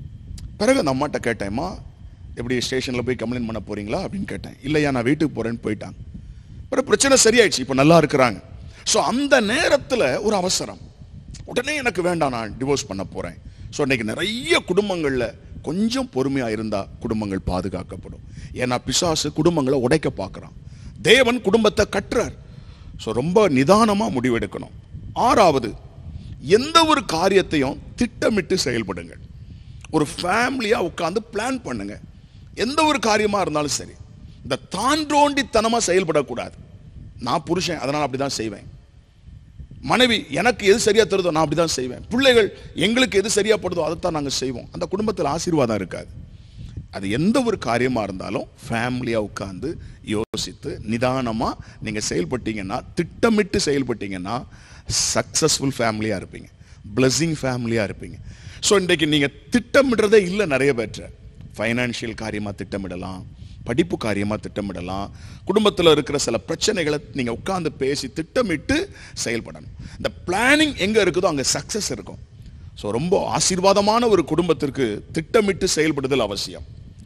பிறகு அந்த அம்மாட்ட கேட்டேம்மா எப்படி ஸ்டேஷனில் போய் கம்ப்ளைண்ட் பண்ண போறீங்களா அப்படின்னு கேட்டேன் இல்லையா நான் வீட்டுக்கு போறேன்னு போயிட்டாங்க பிறகு பிரச்சனை சரியாயிடுச்சு இப்போ நல்லா இருக்கிறாங்க ஸோ அந்த நேரத்தில் ஒரு அவசரம் உடனே எனக்கு வேண்டாம் நான் டிவோர்ஸ் பண்ண போறேன் ஸோ இன்னைக்கு நிறைய குடும்பங்களில் கொஞ்சம் பொறுமையா இருந்தா குடும்பங்கள் பாதுகாக்கப்படும் ஏன்னா பிசாசு குடும்பங்களை உடைக்க பார்க்கறான் தேவன் குடும்பத்தை கட்டுறார் ஸோ ரொம்ப நிதானமா முடிவெடுக்கணும் ஆறாவது எந்த ஒரு காரியத்தையும் திட்டமிட்டு செயல்படுங்கள் ஒரு ஃபேமிலியா உட்கார்ந்து பிளான் பண்ணுங்க எந்த ஒரு காரியமா இருந்தாலும் சரி இந்த தாண்டோண்டித்தனமா செயல்படக்கூடாது நான் புருஷன் அதனால அப்படிதான் செய்வேன் மனைவி எனக்கு எது சரியா தருதோ நான் அப்படிதான் செய்வேன் பிள்ளைகள் எங்களுக்கு எது சரியா படுதோ அதைத்தான் நாங்க செய்வோம் அந்த குடும்பத்தில் ஆசீர்வாதம் இருக்காது அது எந்த ஒரு காரியமா இருந்தாலும் ஃபேமிலியா உட்கார்ந்து யோசித்து நிதானமா நீங்க செயல்பட்டீங்கன்னா திட்டமிட்டு செயல்பட்டீங்கன்னா சக்சஸ்ஃபுல் ஃபேமிலியா இருப்பீங்க பிளஸிங் ஃபேமிலியா இருப்பீங்க ஸோ இன்றைக்கு நீங்க திட்டமிடுறதே இல்லை நிறைய பேற்ற ஃபைனான்சியல் காரியமா திட்டமிடலாம் படிப்பு காரியமா திட்டமிடலாம் குடும்பத்தில் இருக்கிற சில பிரச்சனைகளை நீங்க உட்கார்ந்து பேசி திட்டமிட்டு செயல்படணும் இந்த பிளானிங் எங்க இருக்குதோ அங்க சக்சஸ் இருக்கும் ஸோ ரொம்ப ஆசீர்வாதமான ஒரு குடும்பத்திற்கு திட்டமிட்டு செயல்படுதல் அவசியம்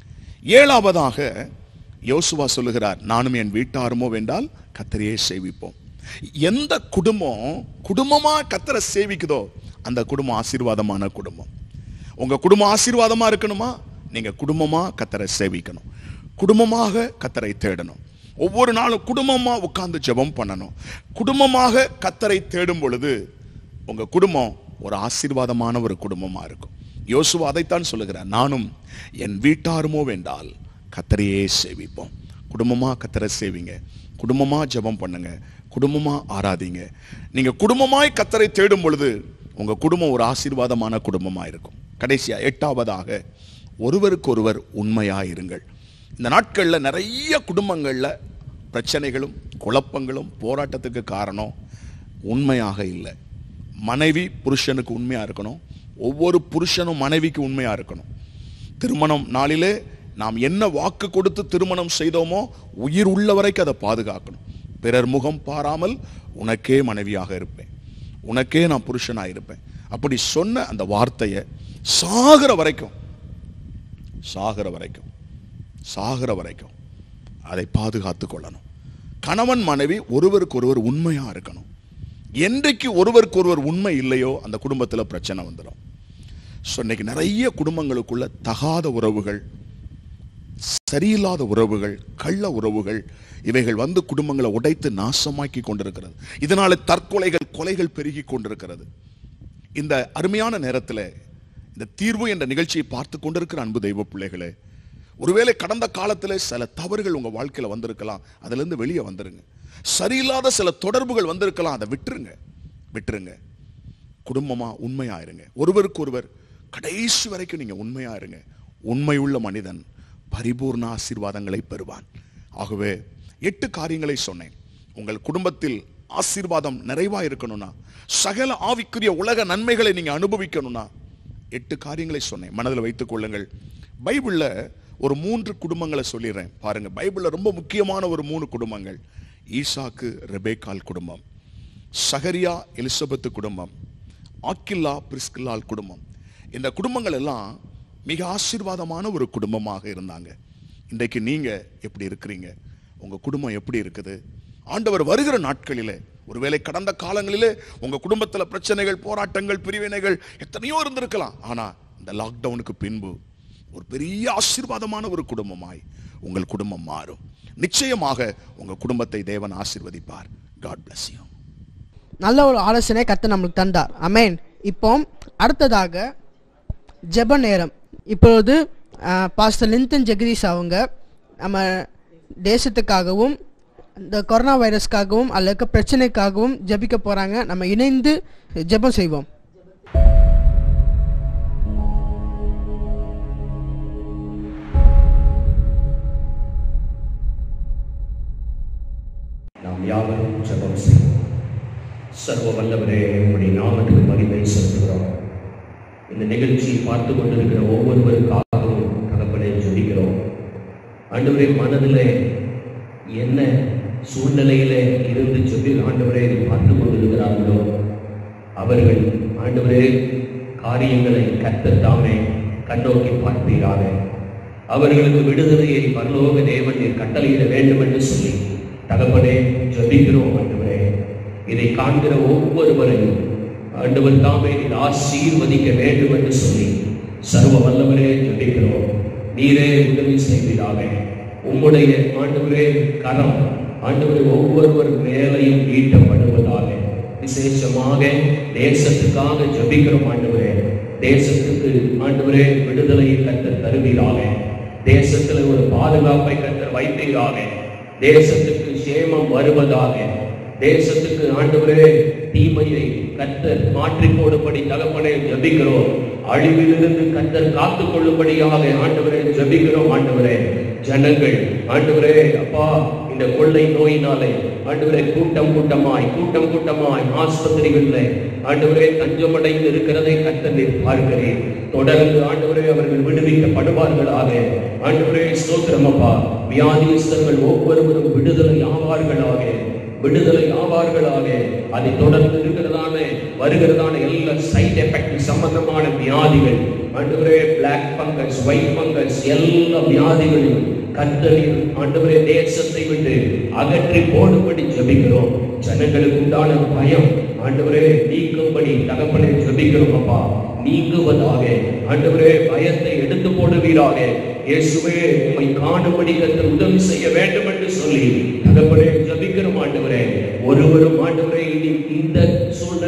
ஏழாவதாக யோசுவா சொல்லுகிறார் நானும் என் வீட்டாருமோ வேண்டால் கத்தரையே சேவிப்போம் எந்த குடும்பம் குடும்பமா கத்தரை சேவிக்குதோ அந்த குடும்பம் ஆசீர்வாதமான குடும்பம் உங்க குடும்பம் ஆசீர்வாதமா இருக்கணுமா நீங்க குடும்பமா கத்தரை சேவிக்கணும் குடும்பமாக கத்தரை தேடணும் ஒவ்வொரு நாளும் குடும்பமா உட்கார்ந்து ஜெபம் பண்ணணும் குடும்பமாக கத்தரை தேடும் பொழுது உங்க குடும்பம் ஒரு ஆசீர்வாதமான ஒரு குடும்பமா இருக்கும் யோசுவா அதைத்தான் சொல்லுகிறார் நானும் என் வீட்டாருமோ வேண்டால் கத்தரையே சேவிப்போம் குடும்பமா கத்தரை சேவிங்க குடும்பமா ஜெபம் பண்ணுங்க குடும்பமா ஆராதிங்க நீங்க குடும்பமாய் கத்தரை தேடும் பொழுது உங்க குடும்பம் ஒரு ஆசீர்வாதமான குடும்பமா இருக்கும் கடைசியா எட்டாவதாக ஒருவருக்கொருவர் உண்மையா இருங்கள் இந்த நாட்கள்ல நிறைய குடும்பங்கள்ல பிரச்சனைகளும் குழப்பங்களும் போராட்டத்துக்கு காரணம் உண்மையாக இல்லை மனைவி புருஷனுக்கு உண்மையா இருக்கணும் ஒவ்வொரு புருஷனும் மனைவிக்கு உண்மையா இருக்கணும் திருமணம் நாளிலே நாம் என்ன வாக்கு கொடுத்து திருமணம் செய்தோமோ உயிர் உள்ள வரைக்கும் அதை பாதுகாக்கணும் பிறர் முகம் பாராமல் உனக்கே மனைவியாக இருப்பேன் உனக்கே நான் புருஷனாக இருப்பேன் அப்படி சொன்ன அந்த வார்த்தையை சாகிற வரைக்கும் சாகிற வரைக்கும் சாகிற வரைக்கும் அதை பாதுகாத்து கொள்ளணும் கணவன் மனைவி ஒருவருக்கு ஒருவர் உண்மையா இருக்கணும் என்றைக்கு ஒருவருக்கு ஒருவர் உண்மை இல்லையோ அந்த குடும்பத்தில் பிரச்சனை வந்துடும் ஸோ இன்னைக்கு நிறைய குடும்பங்களுக்குள்ள தகாத உறவுகள் சரியில்லாத உறவுகள் கள்ள உறவுகள் இவைகள் வந்து குடும்பங்களை உடைத்து நாசமாக்கி கொண்டிருக்கிறது இதனால தற்கொலைகள் கொலைகள் பெருகி கொண்டிருக்கிறது இந்த அருமையான நேரத்தில் இந்த தீர்வு என்ற நிகழ்ச்சியை பார்த்து கொண்டிருக்கிற அன்பு தெய்வ பிள்ளைகளே ஒருவேளை கடந்த காலத்தில் சில தவறுகள் உங்க வாழ்க்கையில வந்திருக்கலாம் அதுல இருந்து வெளியே வந்துருங்க சரியில்லாத சில தொடர்புகள் வந்திருக்கலாம் அதை விட்டுருங்க விட்டுருங்க குடும்பமா உண்மையா இருங்க ஒருவருக்கு ஒருவர் கடைசி வரைக்கும் நீங்க உண்மையா இருங்க உண்மையுள்ள மனிதன் பரிபூர்ண ஆசீர்வாதங்களை பெறுவான் ஆகவே எட்டு காரியங்களை சொன்னேன் உங்கள் குடும்பத்தில் ஆசீர்வாதம் நிறைவா இருக்கணும்னா சகல ஆவிக்குரிய உலக நன்மைகளை நீங்க அனுபவிக்கணும்னா எட்டு காரியங்களை சொன்னேன் மனதில் வைத்துக் கொள்ளுங்கள் பைபிள்ல ஒரு மூன்று குடும்பங்களை சொல்லிடுறேன் பாருங்க பைபிள்ல ரொம்ப முக்கியமான ஒரு மூணு குடும்பங்கள் ஈசாக்கு ரெபேக்கால் குடும்பம் சகரியா எலிசபெத்து குடும்பம் ஆக்கில்லா பிரிஸ்கில்லால் குடும்பம் இந்த குடும்பங்கள் எல்லாம் மிக ஆசீர்வாதமான ஒரு குடும்பமாக இருந்தாங்க இன்றைக்கு நீங்க எப்படி இருக்கிறீங்க உங்க குடும்பம் எப்படி இருக்குது ஆண்டவர் வருகிற நாட்களிலே ஒருவேளை கடந்த காலங்களிலே உங்க குடும்பத்துல பிரச்சனைகள் போராட்டங்கள் பிரிவினைகள் எத்தனையோ இருந்திருக்கலாம் ஆனா இந்த லாக்டவுனுக்கு பின்பு ஒரு பெரிய ஆசீர்வாதமான ஒரு குடும்பமாய் உங்கள் குடும்பம் மாறும் நிச்சயமாக உங்க குடும்பத்தை தேவன் ஆசீர்வதிப்பார் காட் bless you நல்ல ஒரு ஆலோசனை கத்து நம்மளுக்கு தந்தார் அமேன் இப்போ அடுத்ததாக ஜெப நேரம் இப்பொழுது பாஸ்டர் லிந்தன் ஜெகதீஷ் அவங்க நம்ம தேசத்துக்காகவும் இந்த கொரோனா வைரஸ்க்காகவும் அல்ல இருக்க பிரச்சனைக்காகவும் ஜெபிக்க போறாங்க நம்ம இணைந்து ஜெபம் செய்வோம் நாம் யாவரும் ஜெபம் செய்வோம் சர்வ வல்லவரே உம்முடைய நாமத்துக்கு மகிமை செலுத்துகிறோம் இந்த நிகழ்ச்சியை பார்த்து கொண்டிருக்கிற ஒவ்வொருவருக்காகவும் தகப்பனை ஜெபிக்கிறோம் ஆண்டவரே மனதிலே என்ன சூழ்நிலையிலே இருந்து சொல்லி ஆண்டவரே இதை பார்த்து கொண்டிருக்கிறார்களோ அவர்கள் ஆண்டவரே காரியங்களை கர்த்தர் தாமே கண்ணோக்கி பார்ப்பீராக அவர்களுக்கு விடுதலையை பரலோக தேவன் நீர் கட்டளையிட வேண்டும் என்று சொல்லி தகப்பனே ஜெபிக்கிறோம் ஆண்டவரே இதை காண்கிற ஒவ்வொருவரையும் ஆண்டவர் தாமே நீர் ஆசீர்வதிக்க வேண்டும் என்று சொல்லி சர்வ வல்லவரே ஜெபிக்கிறோம் நீரே உதவி செய்வீராக உம்முடைய ஆண்டவரே கரம் ஆண்டவரே ஒவ்வொருவர் மேலையும் ஈட்டப்படுவதாக விசேஷமாக தேசத்துக்காக ஜெபிக்கிறோம் ஆண்டவரே தேசத்துக்கு ஆண்டவரே விடுதலையை கத்த தருவீராக தேசத்துல ஒரு பாதுகாப்பை கத்த வைப்பீராக தேசத்துக்கு சேமம் வருவதாக தேசத்துக்கு ஆண்டவரே தீமையை கத்தர் மாற்றி போடும்படி தகப்பனே ஜபிக்கிறோம் அழிவிலிருந்து கத்தர் காத்துக் கொள்ளும்படியாக ஆண்டவரே ஜபிக்கிறோம் ஆண்டவரே ஜனங்கள் ஆண்டவரே அப்பா இந்த கொள்ளை நோயினாலே ஆண்டவரே கூட்டம் கூட்டமாய் கூட்டம் கூட்டமாய் ஆஸ்பத்திரிகளில் ஆண்டவரே தஞ்சமடைந்து இருக்கிறதை கத்தர் நீர் பார்க்கிறேன் தொடர்ந்து ஆண்டவரே அவர்கள் விடுவிக்கப்படுவார்களாக ஆண்டவரே ஸ்தோத்திரம் அப்பா வியாதிஸ்தர்கள் ஒவ்வொருவரும் விடுதலை ஆவார்களாக விடுதலை ஆவார்களாக அதை தொடர்ந்து இருக்கிறதான வருகிறதான எல்லா சைட் எஃபெக்ட் சம்பந்தமான வியாதிகள் ஆண்டவரே பிளாக் பங்கஸ் ஒயிட் பங்கஸ் எல்லா வியாதிகளையும் கத்தரில் ஆண்டவரே தேசத்தை விட்டு அகற்றி போடும்படி ஜெபிக்கிறோம் ஜனங்களுக்கு உண்டான பயம் ஆண்டவரே நீக்கும்படி தகப்பனை ஜெபிக்கிறோம் அப்பா நீங்குவதாக ஆண்டவரே பயத்தை எடுத்து போடுவீராக இயேசுவே உம்மை காணும்படி கத்தர் உதவி செய்ய வேண்டும் என்று சொல்லி தகப்பனே ஜபிக்கிறோம் ஆண்டவரே ஒருவரும் ஆண்டவரே இனி இந்த சூழ்நிலையில்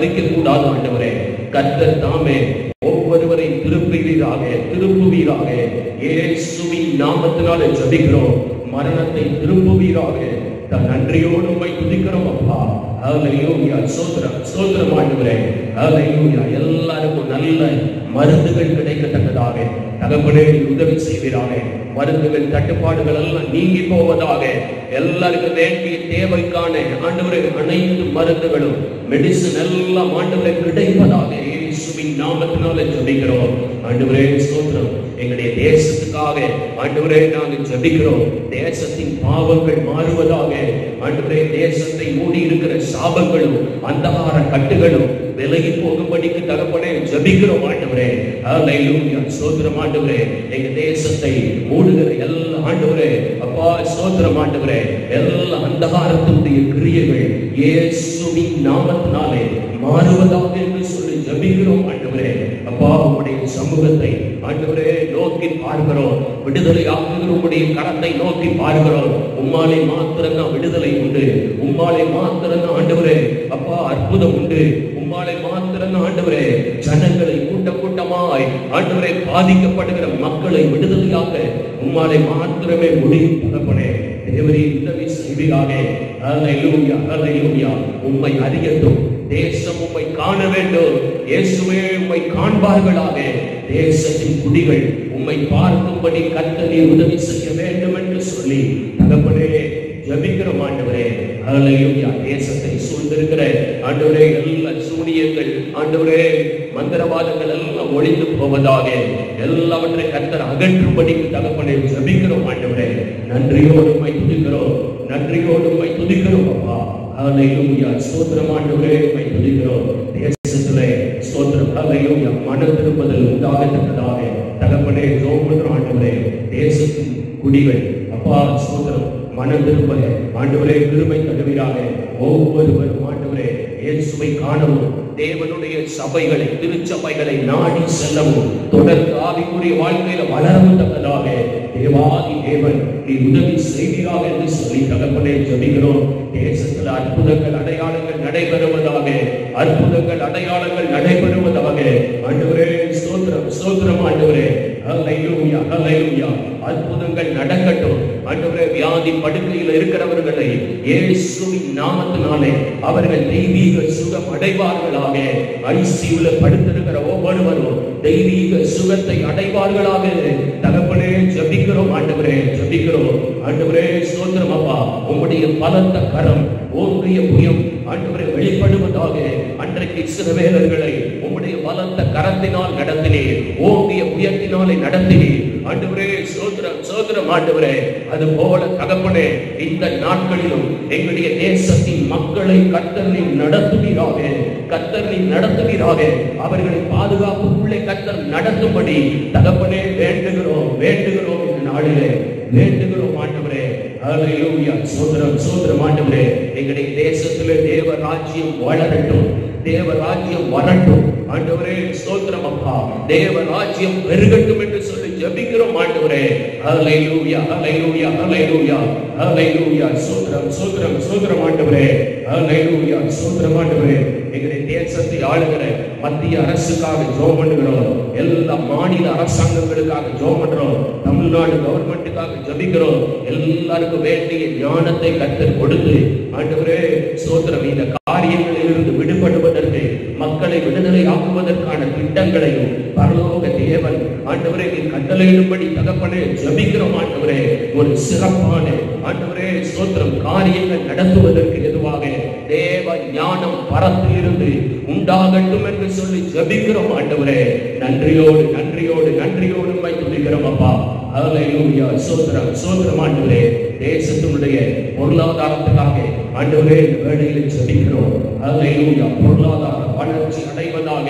மறிக்க கூடாது ஆண்டவரே கர்த்தர் தாமே ஒவ்வொருவரை திருப்புவீராக திருப்புவீராக இயேசுவின் நாமத்தினாலே ஜெபிக்கிறோம் மரணத்தை திருப்புவீராக தன் நன்றியோடு உம்மை துதிக்கிறோம் அப்பா ஹalleluya சோத்ரம் சோத்ரம் ஆண்டவரே ஹalleluya எல்லாருக்கும் நல்ல மருந்துகள் கிடைக்கத்தக்கதாக தகப்பனே நீர் உதவி செய்வீராக மருந்துகள் தட்டுப்பாடுகள் எல்லாம் நீங்கி போவதாக எல்லாருக்கும் வேண்டிய தேவைக்கான ஆண்டவரே அனைத்து மருந்துகளும் மெடிசன் எல்லாம் ஆண்டவரை கிடைப்பதாக இயேசுவின் நாமத்தினால ஜெபிக்கிறோம் ஆண்டவரே ஸ்தோத்திரம் எங்களுடைய தேசத்துக்காக ஆண்டவரே நாங்கள் ஜெபிக்கிறோம் தேசத்தின் பாவங்கள் மாறுவதாக ஆண்டவரே தேசத்தை மூடி இருக்கிற சாபங்களும் அந்தகார கட்டுகளும் விலகி போகும்படிக்கு தகப்பனே ஜெபிக்கிறோம் ஆண்டவரே ஹalleluya ஸ்தோத்திரம் ஆண்டவரே எங்க தேசத்தை மூடுகிற எல்லா ஆண்டவரே அப்பா ஸ்தோத்திரம் ஆண்டவரே எல்லா அந்தகாரத்தினுடைய கிரியைகள் இயேசுவின் நாமத்தினாலே மாறுவதாக என்று சொல்லி ஜெபிக்கிறோம் ஆண்டவரே அப்பா உம்முடைய சமூகத்தை ஆண்டவரே நோக்கி பார்க்கிறோம் விடுதலை ஆக்குகிற உம்முடைய கரத்தை நோக்கி பார்க்கிறோம் உம்மாலே மாத்திரம் தான் விடுதலை உண்டு உம்மாலே மாத்திரம் தான் ஆண்டவரே அப்பா அற்புதம் உண்டு உம்மாலே மாத்திரம் தான் ஆண்டவரே ஜனங்களை கூட்ட கூட்டமாய் ஆண்டவரே பாதிக்கப்படுகிற மக்களை விடுதலையாக்க உம்மாலே மாத்திரமே முடியும் தகப்பனே தேவரே உதவி செய்வீராக ஹalleluya ஹalleluya உம்மை அறியட்டும் தேசம் உம்மை காண வேண்டும் இயேசுவே உம்மை காண்பார்களாக தேசத்தின் குடிகள் உம்மை பார்க்கும்படி கர்த்தர் நீர் உதவி செய்ய வேண்டும் என்று சொல்லி தகப்பனே ஜெபிக்கிறோம் ஆண்டவரே ஹalleluya தேசத்தை சூழ்ந்திருக்கிற ஆண்டவரே எல்லா சூனியங்கள் ஆண்டவரே மந்திரவாதங்கள் எல்லாம் ஒளிந்து போவதாக எல்லாவற்றை கர்த்தர் அகற்றும்படிக்கு தகப்பனே ஜெபிக்கிறோம் ஆண்டவரே நன்றியோடு உம்மை துதிக்கிறோம் நன்றியோடு உம்மை துதிக்கிறோம் அப்பா ஹalleluya ஸ்தோத்திரம் ஆண்டவரே உம்மை துதிக்கிறோம் தேசத்திலே ஸ்தோத்திரம் ஹalleluya மனம் திரும்புதல் உண்டாகத்தக்கதாக தகப்பனே ஜோமன்ற ஆண்டவரே தேசத்தின் குடிகள் அப்பா ஸ்தோத்திரம் மனம் திரும்ப ஆண்டவரே கிருபை தருவீராக ஒவ்வொருவரும் ஆண்டவரே இயேசுவை காணவும் தேவனுடைய சபைகளை திருச்சபைகளை நாடி செல்லவும் தொடர்ந்து ஆவிக்குரிய வாழ்க்கையில வளரவும் தக்கதாக தேவாதி தேவன் நீ உதவி செய்வீராக என்று சொல்லி தகப்பனே ஜெபிக்கிறோம் தேசத்தில் அற்புதங்கள் அடையாளங்கள் நடைபெறுவதாக அற்புதங்கள் அடையாளங்கள் நடைபெறுவதாக ஆண்டவரே ஸ்தோத்திரம் ஸ்தோத்திரம் ஆண்டவரே ஹalleluya ஹalleluya அற்புதங்கள் நடக்கட்டும் ஆண்டவரே வியாதி படுக்கையில் இருக்கிறவர்களை இயேசுவின் நாமத்தினாலே அவர்கள் தெய்வீக சுகம் அடைவார்களாக ஐசியூல படுத்திருக்கிற ஒவ்வொருவரும் தெய்வீக சுகத்தை அடைவார்களாக தகப்பனே ஜெபிக்கிறோம் ஆண்டவரே ஜெபிக்கிறோம் ஆண்டவரே ஸ்தோத்திரம் அப்பா உம்முடைய பலத்த கரம் ஓங்கிய புயம் ஆண்டவரை வெளிப்படுவதாக அன்றைக்கு இஸ்ரவேலர்களை உம்முடைய பலத்த கரத்தினால் நடத்தினீர் ஓங்கிய புயத்தினாலே நடத்தினீர் ஆண்டவரே சோத்திரம் சோத்திரம் ஆண்டவரே அது போல தகப்பனே இந்த நாட்களிலும் எங்களுடைய தேசத்தின் மக்களை கத்தர் நடத்துவீராக கத்தர் நடத்துவீராக அவர்களை பாதுகாப்புக்குள்ளே கத்தர் நடத்தும்படி தகப்பனே வேண்டுகிறோம் வேண்டுகிறோம் இந்த நாளிலே வேண்டுகிறோம் ஆண்டவரே ஹalleluya சோதரம் சோதரம் ஆண்டவரே எங்களுடைய தேசத்திலே தேவ ராஜ்யம் வளரட்டும் தேவ ராஜ்யம் வரட்டும் ஆண்டவரே ஸ்தோத்திரம் அப்பா தேவ ராஜ்யம் பெருகட்டும் என்று சொல்லி ஜெபிக்கிறோம் ஆண்டவரே ஹalleluya ஹalleluya ஹalleluya ஹalleluya சோதரம் சோதரம் சோதரம் ஆண்டவரே ஹalleluya சோதரம் ஆண்டவரே எங்களுடைய தேசத்தை ஆளுகிற மத்திய அரசுக்காக ஜோம் பண்ணுகிறோம் எல்லா மாநில அரசாங்கங்களுக்காக ஜோம் பண்றோம் தமிழ்நாடு கவர்மெண்ட்டுக்காக ஜபிக்கிறோம் எல்லாருக்கும் வேண்டிய ஞானத்தை கத்தர் கொடுத்து ஆண்டவரே சோத்திரம் இந்த காரியங்களில் இருந்து விடுபடுவதற்கு மக்களை விடுதலை ஆக்குவதற்கான திட்டங்களையும் பரலோக தேவன் ஆண்டவரே நீ கட்டளையிடும்படி தகப்பனே ஜபிக்கிறோம் ஆண்டவரே ஒரு சிறப்பான ஆண்டவரே சோத்திரம் காரியங்கள் நடத்துவதற்கு எதுவாக தேவ ஞானம் பரத்தில் இருந்து உண்டாகட்டும் என்று சொல்லி ஜபிக்கிறோம் ஆண்டவரே நன்றியோடு நன்றியோடு நன்றியோடு உம்மை துதிக்கிறோம் அப்பா ஹalleluya சோத்திரம் சோத்திரம் ஆண்டவரே தேசத்தினுடைய பொருளாதாரத்துக்காக ஆண்டவரே இந்த வேளையில் ஜெபிக்கிறோம் ஹalleluya பொருளாதார வளர்ச்சி அடைவதாக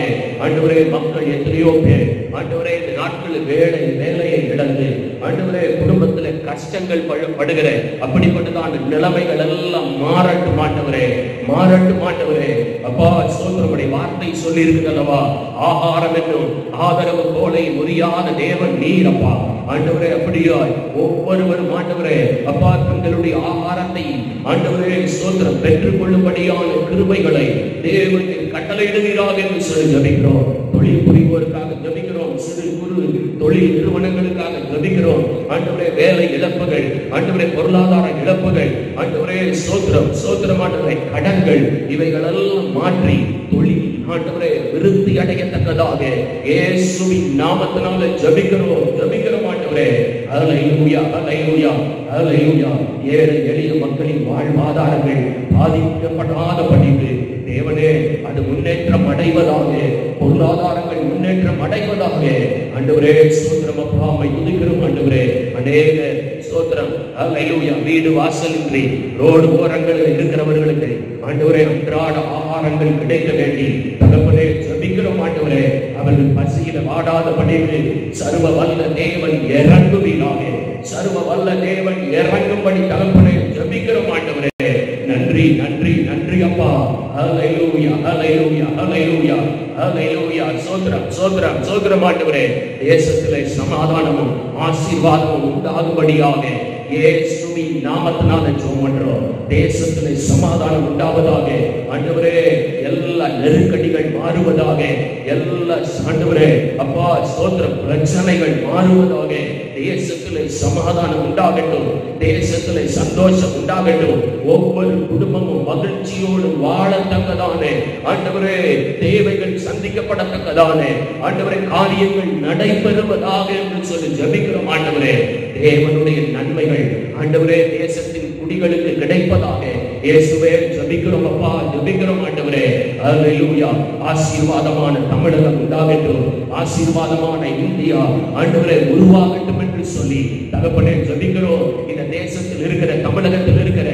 ஆண்டவரே மக்கள் எத்தனையோ பேர் ஆண்டவரே இந்த நாட்களில் வேலை வேலையை இழந்து ஆண்டவரே குடும்பத்துல கஷ்டங்கள் படு- படுகிற அப்படிப்பட்டதான நிலைமைகள் எல்லாம் மாறட்டும் ஆண்டவரே மாறட்டும் ஆண்டவரே அப்பா சோதரமுடைய வார்த்தை சொல்லி அல்லவா ஆகாரம் என்னும் ஆதரவு போலை முறியாத தேவன் நீர் அப்பா ஆண்டவரே அப்படியாய் ஒவ்வொருவரும் ஆண்டவரே அப்பா தங்களுடைய ஆகாரத்தை ஆண்டவரே சோதரம் பெற்றுக் கொள்ளும்படியான கிருபைகளை தேவனுக்கு கட்டளையிடுவீராக என்று சொல்லி ஜபிக்கிறோம் தொழில் புரிவோருக்காக ஜபிக்கிறோம் சிறு குறு தொழில் நிறுவனங்களுக்காக ஜபிக்கிறோம் ஆண்டவரே வேலை இழப்புகள் ஆண்டவரே பொருளாதார இழப்புகள் ஆண்டவரே சோத்திரம் சோத்திரம் ஆண்டவரே கடன்கள் இவைகளெல்லாம் மாற்றி தொழில் ஆண்டவரே விருத்தி அடையத்தக்கதாக இயேசுவின் நாமத்தினால ஜபிக்கிறோம் ஜபிக்கிறோம் ஆண்டவரே ஹalleluya ஹalleluya ஹalleluya ஏழை எளிய மக்களின் வாழ்வாதாரங்கள் பாதிக்கப்படாத படிக்கு தேவனே அது முன்னேற்றம் அடைவதாக பொருளாதாரங்கள் முன்னேற்றம் அடைவதாக ஆண்டவரே சோத்திரம் அப்பா அம்மை துதிக்கிறோம் ஆண்டவரே அநேக சோத்திரம் ஹalleluya வீடு வாசலின்றி ரோடு ஓரங்களில் இருக்கிறவர்களுக்கு ஆண்டவரே அன்றாட ஆகாரங்கள் கிடைக்க வேண்டி தகப்பனே ஜபிக்கிறோம் ஆண்டவரே அவர்கள் பசியில வாடாத படிக்கு சர்வ வல்ல தேவன் இறங்குவீராக சர்வ வல்ல தேவன் இறங்கும்படி தகப்பனே ஜபிக்கிறோம் ஆண்டவரே நன்றி நன்றி நன்றி அப்பா ஹalleluya ஹalleluya ஹalleluya ஹalleluya சோத்ரம் சோத்ரம் சோத்ரம் ஆண்டவரே தேசத்திலே சமாதானமும் ஆசீர்வாதமும் உண்டாகும்படியாக இயேசுவின் நாமத்தினால ஜெபம் பண்றோம் தேசத்திலே சமாதானம் உண்டாவதாக ஆண்டவரே எல்லா நெருக்கடிகள் மாறுவதாக எல்லா ஆண்டவரே அப்பா சோத்திர பிரச்சனைகள் மாறுவதாக தேசத்திலே சமாதானம் உண்டாகட்டும் தேசத்திலே சந்தோஷம் உண்டாகட்டும் ஒவ்வொரு குடும்பமும் மகிழ்ச்சியோடு வாழத்தக்கதான ஆண்டவரே தேவைகள் சந்திக்கப்படத்தக்கதான ஆண்டவரே காரியங்கள் நடைபெறுவதாக என்று சொல்லி ஜபிக்கிறோம் ஆண்டவரே தேவனுடைய நன்மைகள் ஆண்டவரே தேசத்தின் குடிகளுக்கு கிடைப்பதாக இயேசுவே ஜபிக்கிறோம் அப்பா ஜபிக்கிறோம் ஆண்டவரே அல்லேலூயா ஆசீர்வாதமான தமிழகம் உண்டாகட்டும் ஆசீர்வாதமான இந்தியா ஆண்டவரே உருவாகட்டும் என்று சொல்லி தகப்பனே ஜபிக்கிறோம் இந்த தேசத்தில் இருக்கிற தமிழகத்தில் இருக்கிற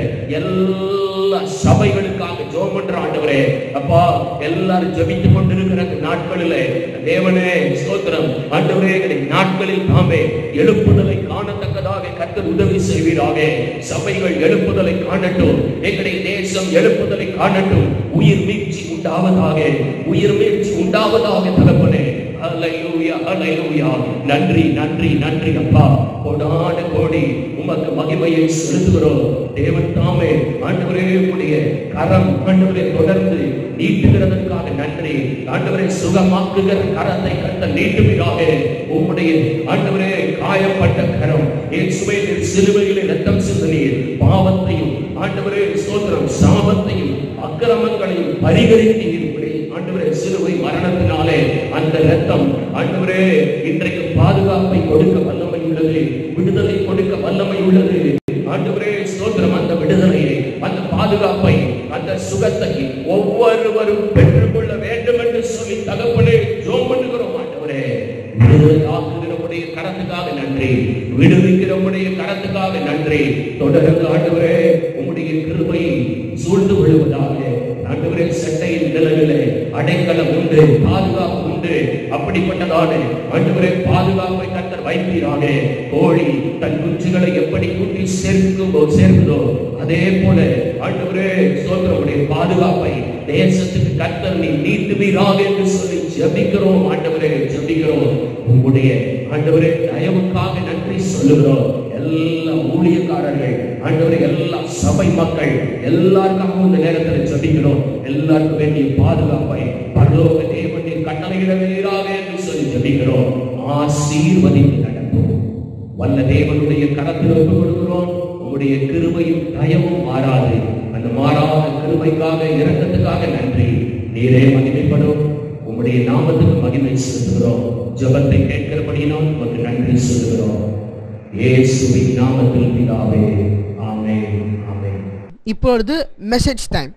எல்லா சபைகளுக்காக ஜெபம் பண்ற ஆண்டவரே அப்பா எல்லாரும் ஜெபித்துக் கொண்டிருக்கிற இந்த நாட்களிலே தேவனே ஸ்தோத்திரம் ஆண்டவரே எங்களுடைய நாட்களில் தாமே எழுப்புதலை காணத்தக்கதாக கர்த்தர் உதவி செய்வீராக சபைகள் எழுப்புதலை காணட்டும் எங்களுடைய தேசம் எழுப்புதலை காணட்டும் உயிர் மீட்சி உண்டாவதாக உயிர் மீட்சி உண்டாவதாக தகப்பனே ஹalleluya ஹalleluya நன்றி நன்றி நன்றி அப்பா கோடான கோடி உமக்கு மகிமையை செலுத்துகிறோம் தேவன் தாமே ஆண்டவரே உடைய கரம் ஆண்டவரே தொடர்ந்து நீட்டுகிறதற்காக நன்றி ஆண்டவரே சுகமாக்குகிற கரத்தை கத்த நீட்டுவீராக உம்முடைய ஆண்டவரே காயப்பட்ட கரம் இயேசுவே நீர் சிலுவையிலே ரத்தம் சிந்தனீர் பாவத்தையும் ஆண்டவரே ஸ்தோத்திரம் சாபத்தையும் அக்கிரமங்களையும் பரிகரித்தீர் இப்படி ஆண்டவரே சிலுவை மரணத்தினாலே அந்த ரத்தம் ஆண்டவரே இன்றைக்கு பாதுகாப்பை கொடுக்க வல்லமை உள்ளது விடுதலை கொடுக்க வல்லமை உள்ளது ஆண்டவரே ஸ்தோத்திரம் அந்த விடுதலையை அந்த பாதுகாப்பை அந்த சுகத்தை ஒவ்வொருவரும் பெற்றுக்கொள்ள வேண்டும் என்று சொல்லி தகப்பனே ஜோம் பண்ணுகிறோம் ஆண்டவரே விடுதலை ஆக்குகிறவருடைய கரத்துக்காக நன்றி விடுவிக்கிறவருடைய கரத்துக்காக நன்றி தொடர்ந்து ஆண்டவரே உம்முடைய கிருபை சூழ்ந்து கொள்வதாக ஆண்டவரே சட்டையின் நிழலிலே அடைக்கலம் உண்டு பாதுகாப்பு உண்டு அப்படிப்பட்டதான ஆண்டவரே பாதுகாப்பை கத்தர் வைப்பீராக கோழி தன் குஞ்சுகளை எப்படி கூட்டி சேர்க்குமோ சேர்க்குதோ அதே போல ஆண்டவரே சோதரவுடைய பாதுகாப்பை தேசத்துக்கு கத்தர் நீ நீட்டுவீராக என்று சொல்லி ஜெபிக்கிறோம் ஆண்டவரே ஜெபிக்கிறோம் உங்களுடைய ஆண்டவரே தயவுக்காக நன்றி சொல்லுகிறோம் எல்லா ஊழியக்காரர்கள் ஆண்டவரே எல்லா சபை மக்கள் எல்லாருக்காகவும் இந்த நேரத்தில் ஜெபிக்கிறோம் எல்லாருக்கும் வேண்டிய பாதுகாப்பை பரலோக தேவனின் கட்டளையிடவீராக என்று சொல்லி ஜெபிக்கிறோம் ஆசீர்வதித்து நடத்தும் வல்ல தேவனுடைய கரத்தில் ஒப்பு கொடுக்கிறோம் உங்களுடைய கிருபையும் தயவும் மாறாது அந்த மாறாத கிருபைக்காக இரக்கத்துக்காக நன்றி நீரே மகிமைப்படும் உம்முடைய நாமத்துக்கு மகிமை செலுத்துகிறோம் ஜெபத்தை கேட்கிறபடியினால் உமக்கு நன்றி சொல்லுகிறோம் இயேசுவின் நாமத்தில் பிதாவே ஆமென் ஆமென் இப்பொழுது message time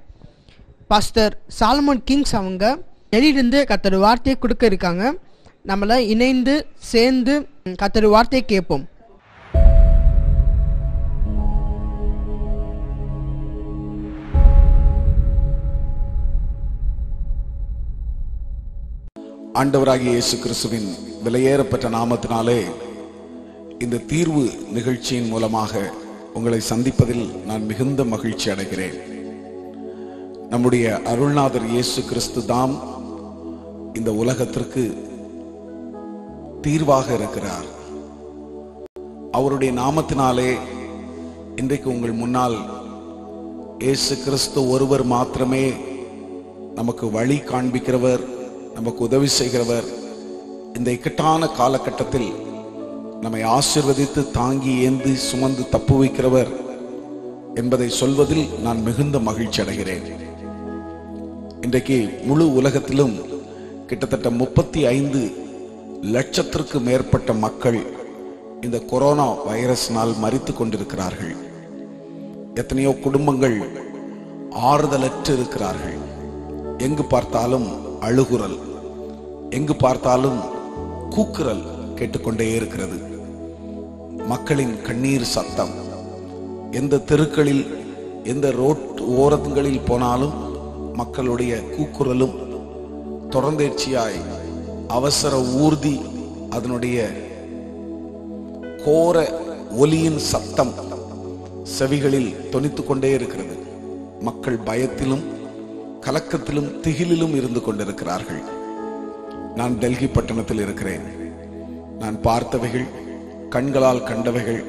pastor Solomon Kings அவங்க வெளியிருந்து கத்தர் வார்த்தையை கொடுக்க இருக்காங்க நம்மள இணைந்து சேர்ந்து கத்தர் வார்த்தையை கேட்போம் ஆண்டவராகிய இயேசு கிறிஸ்துவின் விலையேறப்பட்ட நாமத்தினாலே இந்த தீர்வு நிகழ்ச்சியின் மூலமாக உங்களை சந்திப்பதில் நான் மிகுந்த மகிழ்ச்சி அடைகிறேன் நம்முடைய அருள்நாதர் இயேசு கிறிஸ்து தாம் இந்த உலகத்திற்கு தீர்வாக இருக்கிறார் அவருடைய நாமத்தினாலே இன்றைக்கு உங்கள் முன்னால் இயேசு கிறிஸ்து ஒருவர் மாத்திரமே நமக்கு வழி காண்பிக்கிறவர் நமக்கு உதவி செய்கிறவர் இந்த இக்கட்டான காலகட்டத்தில் நம்மை ஆசிர்வதித்து தாங்கி ஏந்தி சுமந்து தப்பு வைக்கிறவர் என்பதை சொல்வதில் நான் மிகுந்த மகிழ்ச்சி அடைகிறேன் இன்றைக்கு முழு உலகத்திலும் கிட்டத்தட்ட முப்பத்தி ஐந்து லட்சத்திற்கு மேற்பட்ட மக்கள் இந்த கொரோனா வைரஸ்னால் மறித்து கொண்டிருக்கிறார்கள் எத்தனையோ குடும்பங்கள் ஆறுதலற்று இருக்கிறார்கள் எங்கு பார்த்தாலும் அழுகுரல் எங்கு பார்த்தாலும் கூக்குரல் கேட்டுக்கொண்டே இருக்கிறது மக்களின் கண்ணீர் சத்தம் எந்த தெருக்களில் எந்த ரோட் ஓரங்களில் போனாலும் மக்களுடைய கூக்குரலும் தொடர்ந்தேர்ச்சியாய் அவசர ஊர்தி அதனுடைய கோர ஒலியின் சத்தம் செவிகளில் தொனித்துக் கொண்டே இருக்கிறது மக்கள் பயத்திலும் கலக்கத்திலும் திகிலிலும் இருந்து கொண்டிருக்கிறார்கள் நான் டெல்லி பட்டணத்தில் இருக்கிறேன் நான் பார்த்தவைகள் கண்களால் கண்டவைகள்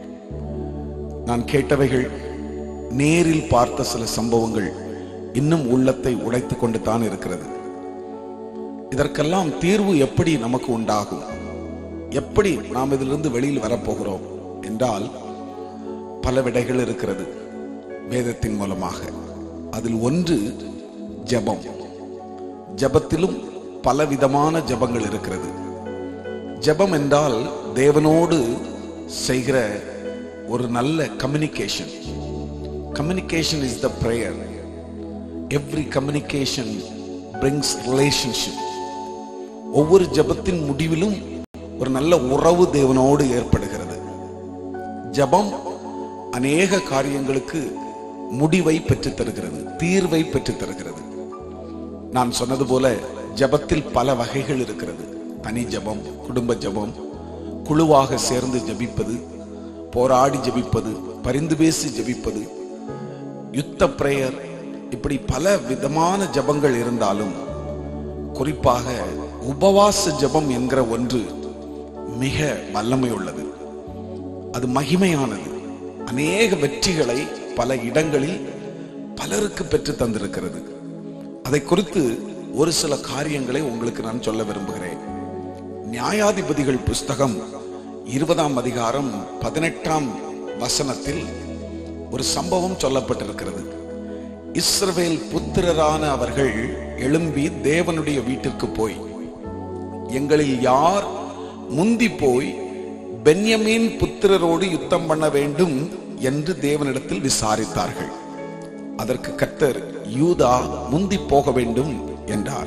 நான் கேட்டவைகள் நேரில் பார்த்த சில சம்பவங்கள் இன்னும் உள்ளத்தை உடைத்துக் கொண்டு தான் இருக்கிறது இதற்கெல்லாம் தீர்வு எப்படி நமக்கு உண்டாகும் எப்படி நாம் இதிலிருந்து வெளியில் வரப்போகிறோம் என்றால் பல விடைகள் இருக்கிறது வேதத்தின் மூலமாக அதில் ஒன்று ஜெபம் ஜெபத்திலும் பலவிதமான ஜெபங்கள் இருக்கிறது ஜெபம் என்றால் தேவனோடு செய்கிற ஒரு நல்ல communication communication is the prayer every communication brings relationship ஒவ்வொரு ஜெபத்தின் முடிவிலும் ஒரு நல்ல உறவு தேவனோடு ஏற்படுகிறது ஜெபம் அநேக காரியங்களுக்கு முடிவை பெற்றுத் தருகிறது தீர்வை பெற்றுத் தருகிறது நான் சொன்னது போல ஜெபத்தில் பல வகைகள் இருக்கிறது தனி ஜெபம் குடும்ப ஜெபம் குழுவாக சேர்ந்து ஜெபிப்பது போராடி ஜெபிப்பது பரிந்து பேசி ஜெபிப்பது யுத்த பிரேயர் இப்படி பல விதமான ஜெபங்கள் இருந்தாலும் குறிப்பாக உபவாச ஜெபம் என்கிற ஒன்று மிக வல்லமை உள்ளது அது மகிமையானது அநேக வெற்றிகளை பல இடங்களில் பலருக்கு பெற்று தந்திருக்கிறது அதை குறித்து ஒரு சில காரியங்களை உங்களுக்கு நான் சொல்ல விரும்புகிறேன் நியாயாதிபதிகள் புஸ்தகம் இருபதாம் அதிகாரம் பதினெட்டாம் வசனத்தில் ஒரு சம்பவம் சொல்லப்பட்டிருக்கிறது இஸ்ரவேல் புத்திரரான அவர்கள் எழும்பி தேவனுடைய வீட்டிற்கு போய் எங்களில் யார் முந்தி போய் பென்யமீன் புத்திரரோடு யுத்தம் பண்ண வேண்டும் என்று தேவனிடத்தில் விசாரித்தார்கள் அதற்கு கர்த்தர் யூதா முந்தி போக வேண்டும் என்றார்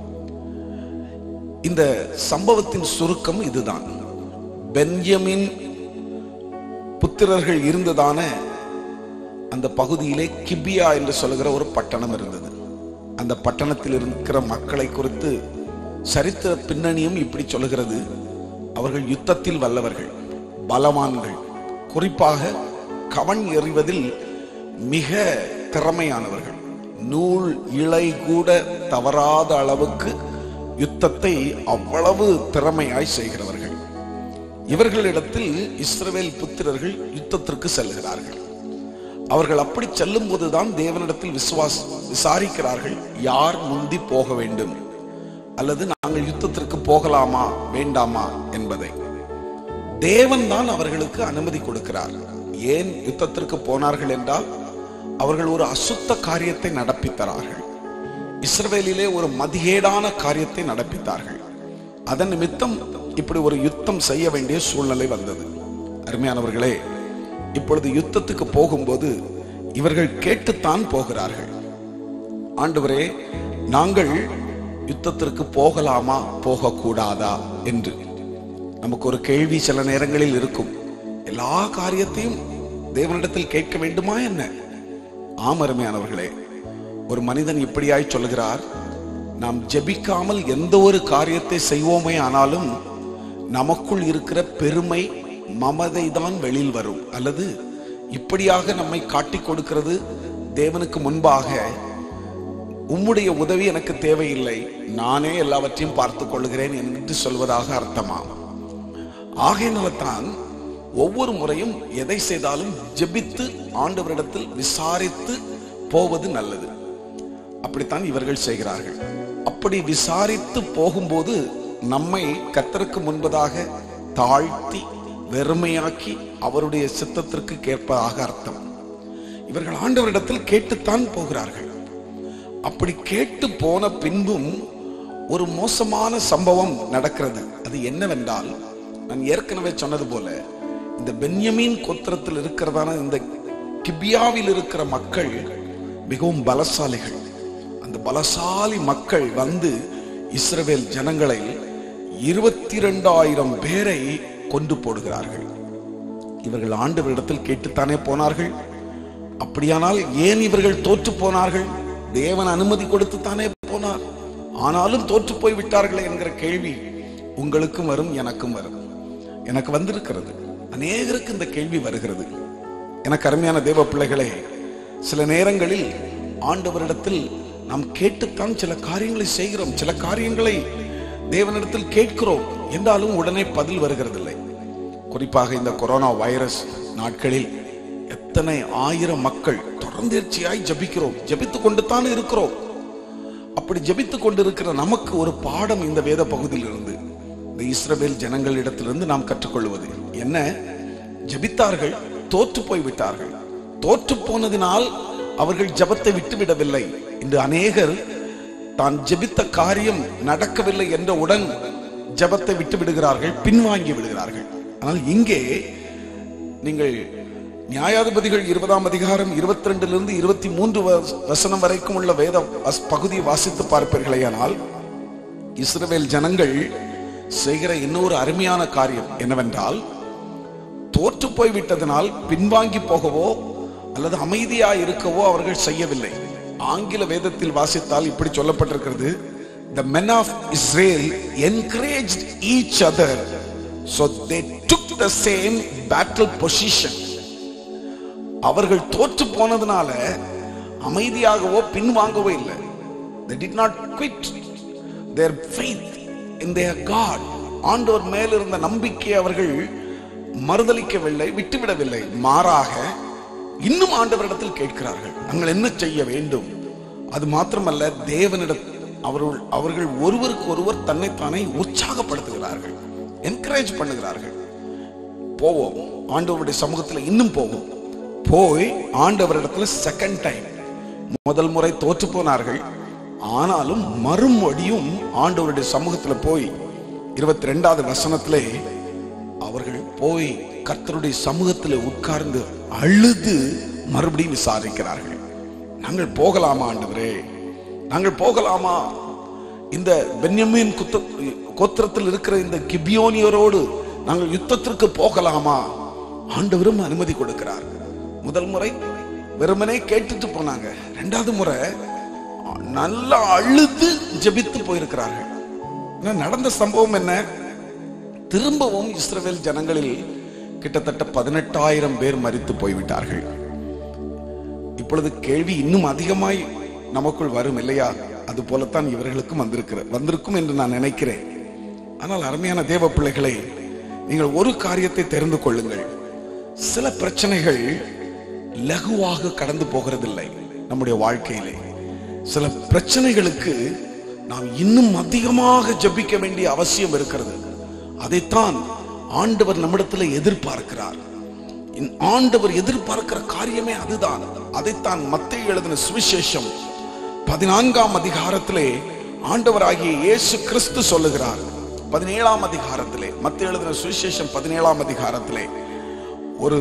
இந்த சம்பவத்தின் சுருக்கம் இதுதான் பென்யமின் புத்திரர்கள் இருந்ததான அந்த பகுதியிலே கிபியா என்று சொல்லுகிற ஒரு பட்டணம் இருந்தது அந்த பட்டணத்தில் இருக்கிற மக்களை குறித்து சரித்திர பின்னணியும் இப்படி சொல்லுகிறது அவர்கள் யுத்தத்தில் வல்லவர்கள் பலவான்கள் குறிப்பாக கவன் எறிவதில் மிக திறமையானவர்கள் நூல் இழை கூட தவறாத அளவுக்கு யுத்தத்தை அவ்வளவு திறமையாய் செய்கிறவர்கள் இவர்களிடத்தில் இஸ்ரவேல் புத்திரர்கள் யுத்தத்திற்கு செல்கிறார்கள் அவர்கள் அப்படி செல்லும் போதுதான் தேவனிடத்தில் விசுவாஸ் விசாரிக்கிறார்கள் யார் முந்தி போக வேண்டும் அல்லது நாங்கள் யுத்தத்திற்கு போகலாமா வேண்டாமா என்பதை தேவன் தான் அவர்களுக்கு அனுமதி கொடுக்கிறார் ஏன் யுத்தத்திற்கு போனார்கள் என்றால் அவர்கள் ஒரு அசுத்த காரியத்தை நடப்பித்தார்கள் இஸ்ரவேலிலே ஒரு மதிகேடான காரியத்தை நடப்பித்தார்கள் அதன் நிமித்தம் இப்படி ஒரு யுத்தம் செய்ய வேண்டிய சூழ்நிலை வந்தது அருமையானவர்களே இப்பொழுது யுத்தத்துக்கு போகும்போது இவர்கள் கேட்டுத்தான் போகிறார்கள் ஆண்டவரே நாங்கள் யுத்தத்திற்கு போகலாமா போகக்கூடாதா என்று நமக்கு ஒரு கேள்வி சில நேரங்களில் இருக்கும் எல்லா காரியத்தையும் தேவனிடத்தில் கேட்க வேண்டுமா என்ன ஆம் அருமையானவர்களே ஒரு மனிதன் இப்படியாய் சொல்கிறார் நாம் ஜெபிக்காமல் எந்த ஒரு காரியத்தை செய்வோமே ஆனாலும் நமக்குள் இருக்கிற பெருமை மமதை தான் வெளியில் வரும் அல்லது இப்படியாக நம்மை காட்டிக் கொடுக்கிறது தேவனுக்கு முன்பாக உம்முடைய உதவி எனக்கு தேவையில்லை நானே எல்லாவற்றையும் பார்த்துக் கொள்கிறேன் என்று சொல்வதாக அர்த்தமாகும் ஆகையினால்தான் ஒவ்வொரு முறையும் எதை செய்தாலும் ஜெபித்து ஆண்டவரிடத்தில் விசாரித்து போவது நல்லது அப்படித்தான் இவர்கள் செய்கிறார்கள் அப்படி விசாரித்து போகும்போது நம்மை கத்தருக்கு முன்பதாக தாழ்த்தி வெறுமையாக்கி அவருடைய சித்தத்திற்கு கேட்பதாக அர்த்தம் இவர்கள் ஆண்டவரிடத்தில் கேட்டுத்தான் போகிறார்கள் அப்படி கேட்டு போன பின்பும் ஒரு மோசமான சம்பவம் நடக்கிறது அது என்னவென்றால் நான் ஏற்கனவே சொன்னது போல இந்த பென்யமீன் கோத்திரத்தில் இருக்கிறதான இந்த கிபியாவில் இருக்கிற மக்கள் மிகவும் பலசாலிகள் அந்த பலசாலி மக்கள் வந்து இஸ்ரவேல் ஜனங்களை இருபத்தி ரெண்டாயிரம் பேரை கொண்டு போடுகிறார்கள் இவர்கள் ஆண்டவரிடத்தில் கேட்டுத்தானே போனார்கள் அப்படியானால் ஏன் இவர்கள் தோற்று போனார்கள் தேவன் அனுமதி கொடுத்து தானே போனார் ஆனாலும் தோற்று போய் விட்டார்களே என்கிற கேள்வி உங்களுக்கும் வரும் எனக்கும் வரும் எனக்கு வந்திருக்கிறது அநேகருக்கு இந்த கேள்வி வருகிறது எனக்கு அருமையான தேவ பிள்ளைகளே சில நேரங்களில் ஆண்டவரிடத்தில் நாம் கேட்டுத்தான் சில காரியங்களை செய்கிறோம் சில காரியங்களை தேவனிடத்தில் கேட்கிறோம் என்றாலும் உடனே பதில் வருகிறதில்லை குறிப்பாக இந்த கொரோனா வைரஸ் நாட்களில் எத்தனை ஆயிரம் மக்கள் தொடர்ந்தேர்ச்சியாய் ஜபிக்கிறோம் ஜபித்துக் கொண்டு தான் இருக்கிறோம் அப்படி ஜபித்துக் கொண்டிருக்கிற நமக்கு ஒரு பாடம் இந்த வேத பகுதியில் இருந்து இந்த இஸ்ரவேல் ஜனங்களிடத்திலிருந்து நாம் கற்றுக்கொள்வது என்ன ஜபித்தார்கள் தோற்று போய் விட்டார்கள் தோற்று போனதினால் அவர்கள் ஜபத்தை விட்டுவிடவில்லை இன்று அநேகர் தான் ஜெபித்த காரியம் நடக்கவில்லை என்றவுடன் ஜபத்தை விட்டு விடுகிறார்கள் பின்வாங்கி விடுகிறார்கள் ஆனால் இங்கே நீங்கள் நியாயாதிபதிகள் இருபதாம் அதிகாரம் இருபத்தி ரெண்டிலிருந்து இருபத்தி மூன்று வசனம் வரைக்கும் உள்ள வேத வஸ்- பகுதியை வாசித்து பார்ப்பீர்களேயானால் இஸ்ரவேல் ஜனங்கள் செய்கிற இன்னொரு அருமையான காரியம் என்னவென்றால் தோற்று போய் விட்டதனால் பின்வாங்கி போகவோ அல்லது அமைதியா இருக்கவோ அவர்கள் செய்யவில்லை ஆங்கில வேதத்தில் வாசித்தால் இப்படி சொல்லப்பட்டிருக்கிறது the men of Israel encouraged each other so they took the same battle position அவர்கள் தோற்று போனதுனால அமைதியாகவோ பின்வாங்கவோ இல்லை they did not quit their faith in their God ஆண்டவர் மேல் இருந்த நம்பிக்கை அவர்கள் மறுதலிக்கவில்லை விட்டுவிடவில்லை மாறாக இன்னும் ஆண்டவரிடத்தில் கேட்கிறார்கள் நாங்கள் என்ன செய்ய வேண்டும் அது மாத்திரமல்ல தேவனிடம் அவர்கள் அவர்கள் ஒருவருக்கு ஒருவர் தன்னைத்தானே உற்சாகப்படுத்துகிறார்கள் என்கரேஜ் பண்ணுகிறார்கள் போவோம் ஆண்டவருடைய சமூகத்தில் இன்னும் போவோம் போய் ஆண்டவரிடத்துல செகண்ட் டைம் முதல் முறை தோற்று போனார்கள் ஆனாலும் மறுமொழியும் ஆண்டவருடைய சமூகத்துல போய் இருபத்தி ரெண்டாவது வசனத்திலே அவர்கள் போய் கர்த்தருடைய சமூகத்தில் உட்கார்ந்து அழுது மறுபடியும் விசாரிக்கிறார்கள் நாங்கள் போகலாமா ஆண்டவரே நாங்கள் போகலாமா இந்த பென்யமீன் குத்த கோத்திரத்தில் இருக்கிற இந்த கிபியோனியரோடு நாங்கள் யுத்தத்திற்கு போகலாமா ஆண்டவரும் அனுமதி கொடுக்கிறார் முதல் முறை வெறுமனே கேட்டுட்டு போனாங்க ரெண்டாவது முறை நல்லா அழுது ஜெபித்து போயிருக்கிறார்கள் ஆனா நடந்த சம்பவம் என்ன திரும்பவும் இஸ்ரவேல் ஜனங்களில் கிட்டத்தட்ட பதினெட்டாயிரம் பேர் மரித்து போய்விட்டார்கள் இப்பொழுது கேள்வி இன்னும் அதிகமாய் நமக்குள் வரும் இல்லையா அது போலத்தான் இவர்களுக்கும் வந்திருக்கிற வந்திருக்கும் என்று நான் நினைக்கிறேன் ஆனால் அருமையான தேவ பிள்ளைகளை நீங்கள் ஒரு காரியத்தை தெரிந்து கொள்ளுங்கள் சில பிரச்சனைகள் லகுவாக கடந்து போகிறதில்லை நம்முடைய வாழ்க்கையிலே சில பிரச்சனைகளுக்கு நாம் இன்னும் அதிகமாக ஜெபிக்க வேண்டிய அவசியம் இருக்கிறது அதைத்தான் ஆண்டவர் நம்மிடத்தில் எதிர்பார்க்கிறார் இன் ஆண்டவர் எதிர்பார்க்கிற காரியமே அதுதான் அதைத்தான் மத்திய எழுதின சுவிசேஷம் பதினான்காம் அதிகாரத்திலே ஆண்டவராகிய இயேசு கிறிஸ்து சொல்லுகிறார் பதினேழாம் அதிகாரத்திலே மத்திய எழுதின சுவிசேஷம் பதினேழாம் அதிகாரத்திலே ஒரு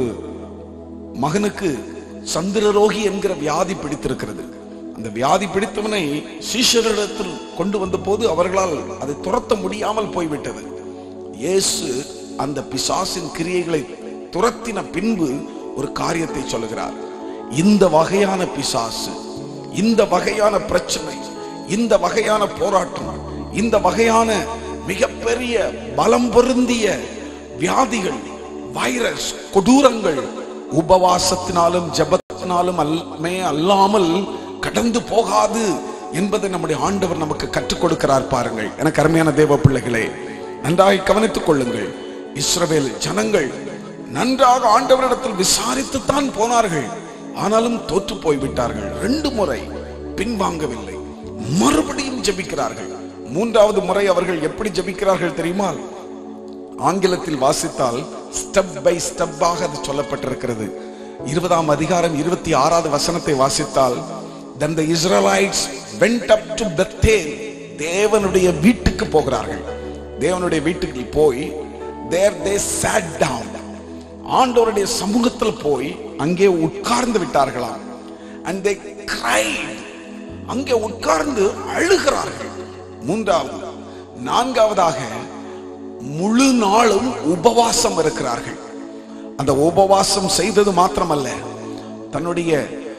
மகனுக்கு சந்திரரோகி என்கிற வியாதி பிடித்திருக்கிறது அந்த வியாதி பிடித்தவனை சீஷர்களிடத்தில் கொண்டு வந்த போது அவர்களால் அதை துரத்த முடியாமல் போய்விட்டது இயேசு அந்த பிசாசின் கிரியைகளை துரத்தின பின்பு ஒரு காரியத்தை சொல்லுகிறார் இந்த வகையான பிசாசு இந்த வகையான பிரச்சனை இந்த வகையான போராட்டம் இந்த வகையான மிகப்பெரிய பலம் பொருந்திய வியாதிகள் வைரஸ் கொடூரங்கள் உபவாசத்தினாலும் ஜெபத்தினாலும் அல்லமே அல்லாமல் கடந்து போகாது என்பதை நம்முடைய ஆண்டவர் நமக்கு கற்றுக் கொடுக்கிறார் பாருங்கள் எனக்கு அருமையான தேவ பிள்ளைகளே நன்றாய் கவனித்துக் கொள்ளுங்கள் இஸ்ரவேல் ஜனங்கள் நன்றாக ஆண்டவரிடத்தில் விசாரித்துத்தான் போனார்கள் ஆனாலும் தோற்று போய்விட்டார்கள் ரெண்டு முறை பின்வாங்கவில்லை மறுபடியும் ஜெபிக்கிறார்கள் மூன்றாவது முறை அவர்கள் எப்படி ஜெபிக்கிறார்கள் தெரியுமா ஆங்கிலத்தில் வாசித்தால் ஸ்டெப் பை ஸ்டெப்பாக அது சொல்லப்பட்டிருக்கிறது இருபதாம் அதிகாரம் இருபத்தி ஆறாவது வசனத்தை வாசித்தால் then the Israelites went up to Bethel தேவனுடைய வீட்டுக்கு போகிறார்கள் தேவனுடைய வீட்டுக்கு போய் there they sat down ஆண்டவருடைய சமூகத்தில் போய் அங்கே உட்கார்ந்து விட்டார்களாம் and they cried அங்கே உட்கார்ந்து அழுகிறார்கள் மூன்றாவது நான்காவதாக முழு நாளும் உபவாசம் இருக்கிறார்கள் அந்த உபவாசம் செய்தது மாத்திரமல்ல தன்னுடைய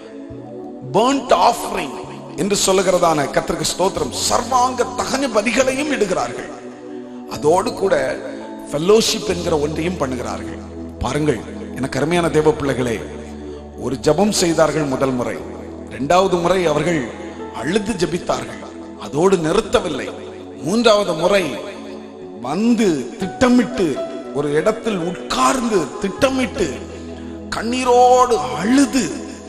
burnt offering என்று சொல்லுகிறதான கர்த்தருக்கு ஸ்தோத்திரம் சர்வாங்க தகன பலிகளையும் இடுகிறார்கள் அதோடு கூட ஃபெல்லோஷிப் என்கிற ஒன்றையும் பண்ணுகிறார்கள் பாருங்கள் எனக்கு அருமையான தேவ பிள்ளைகளே ஒரு ஜெபம் செய்தார்கள் முதல் முறை இரண்டாவது முறை அவர்கள் அழுது ஜெபித்தார்கள் அதோடு நிறுத்தவில்லை மூன்றாவது முறை வந்து திட்டமிட்டு ஒரு இடத்தில் உட்கார்ந்து திட்டமிட்டு கண்ணீரோடு அழுது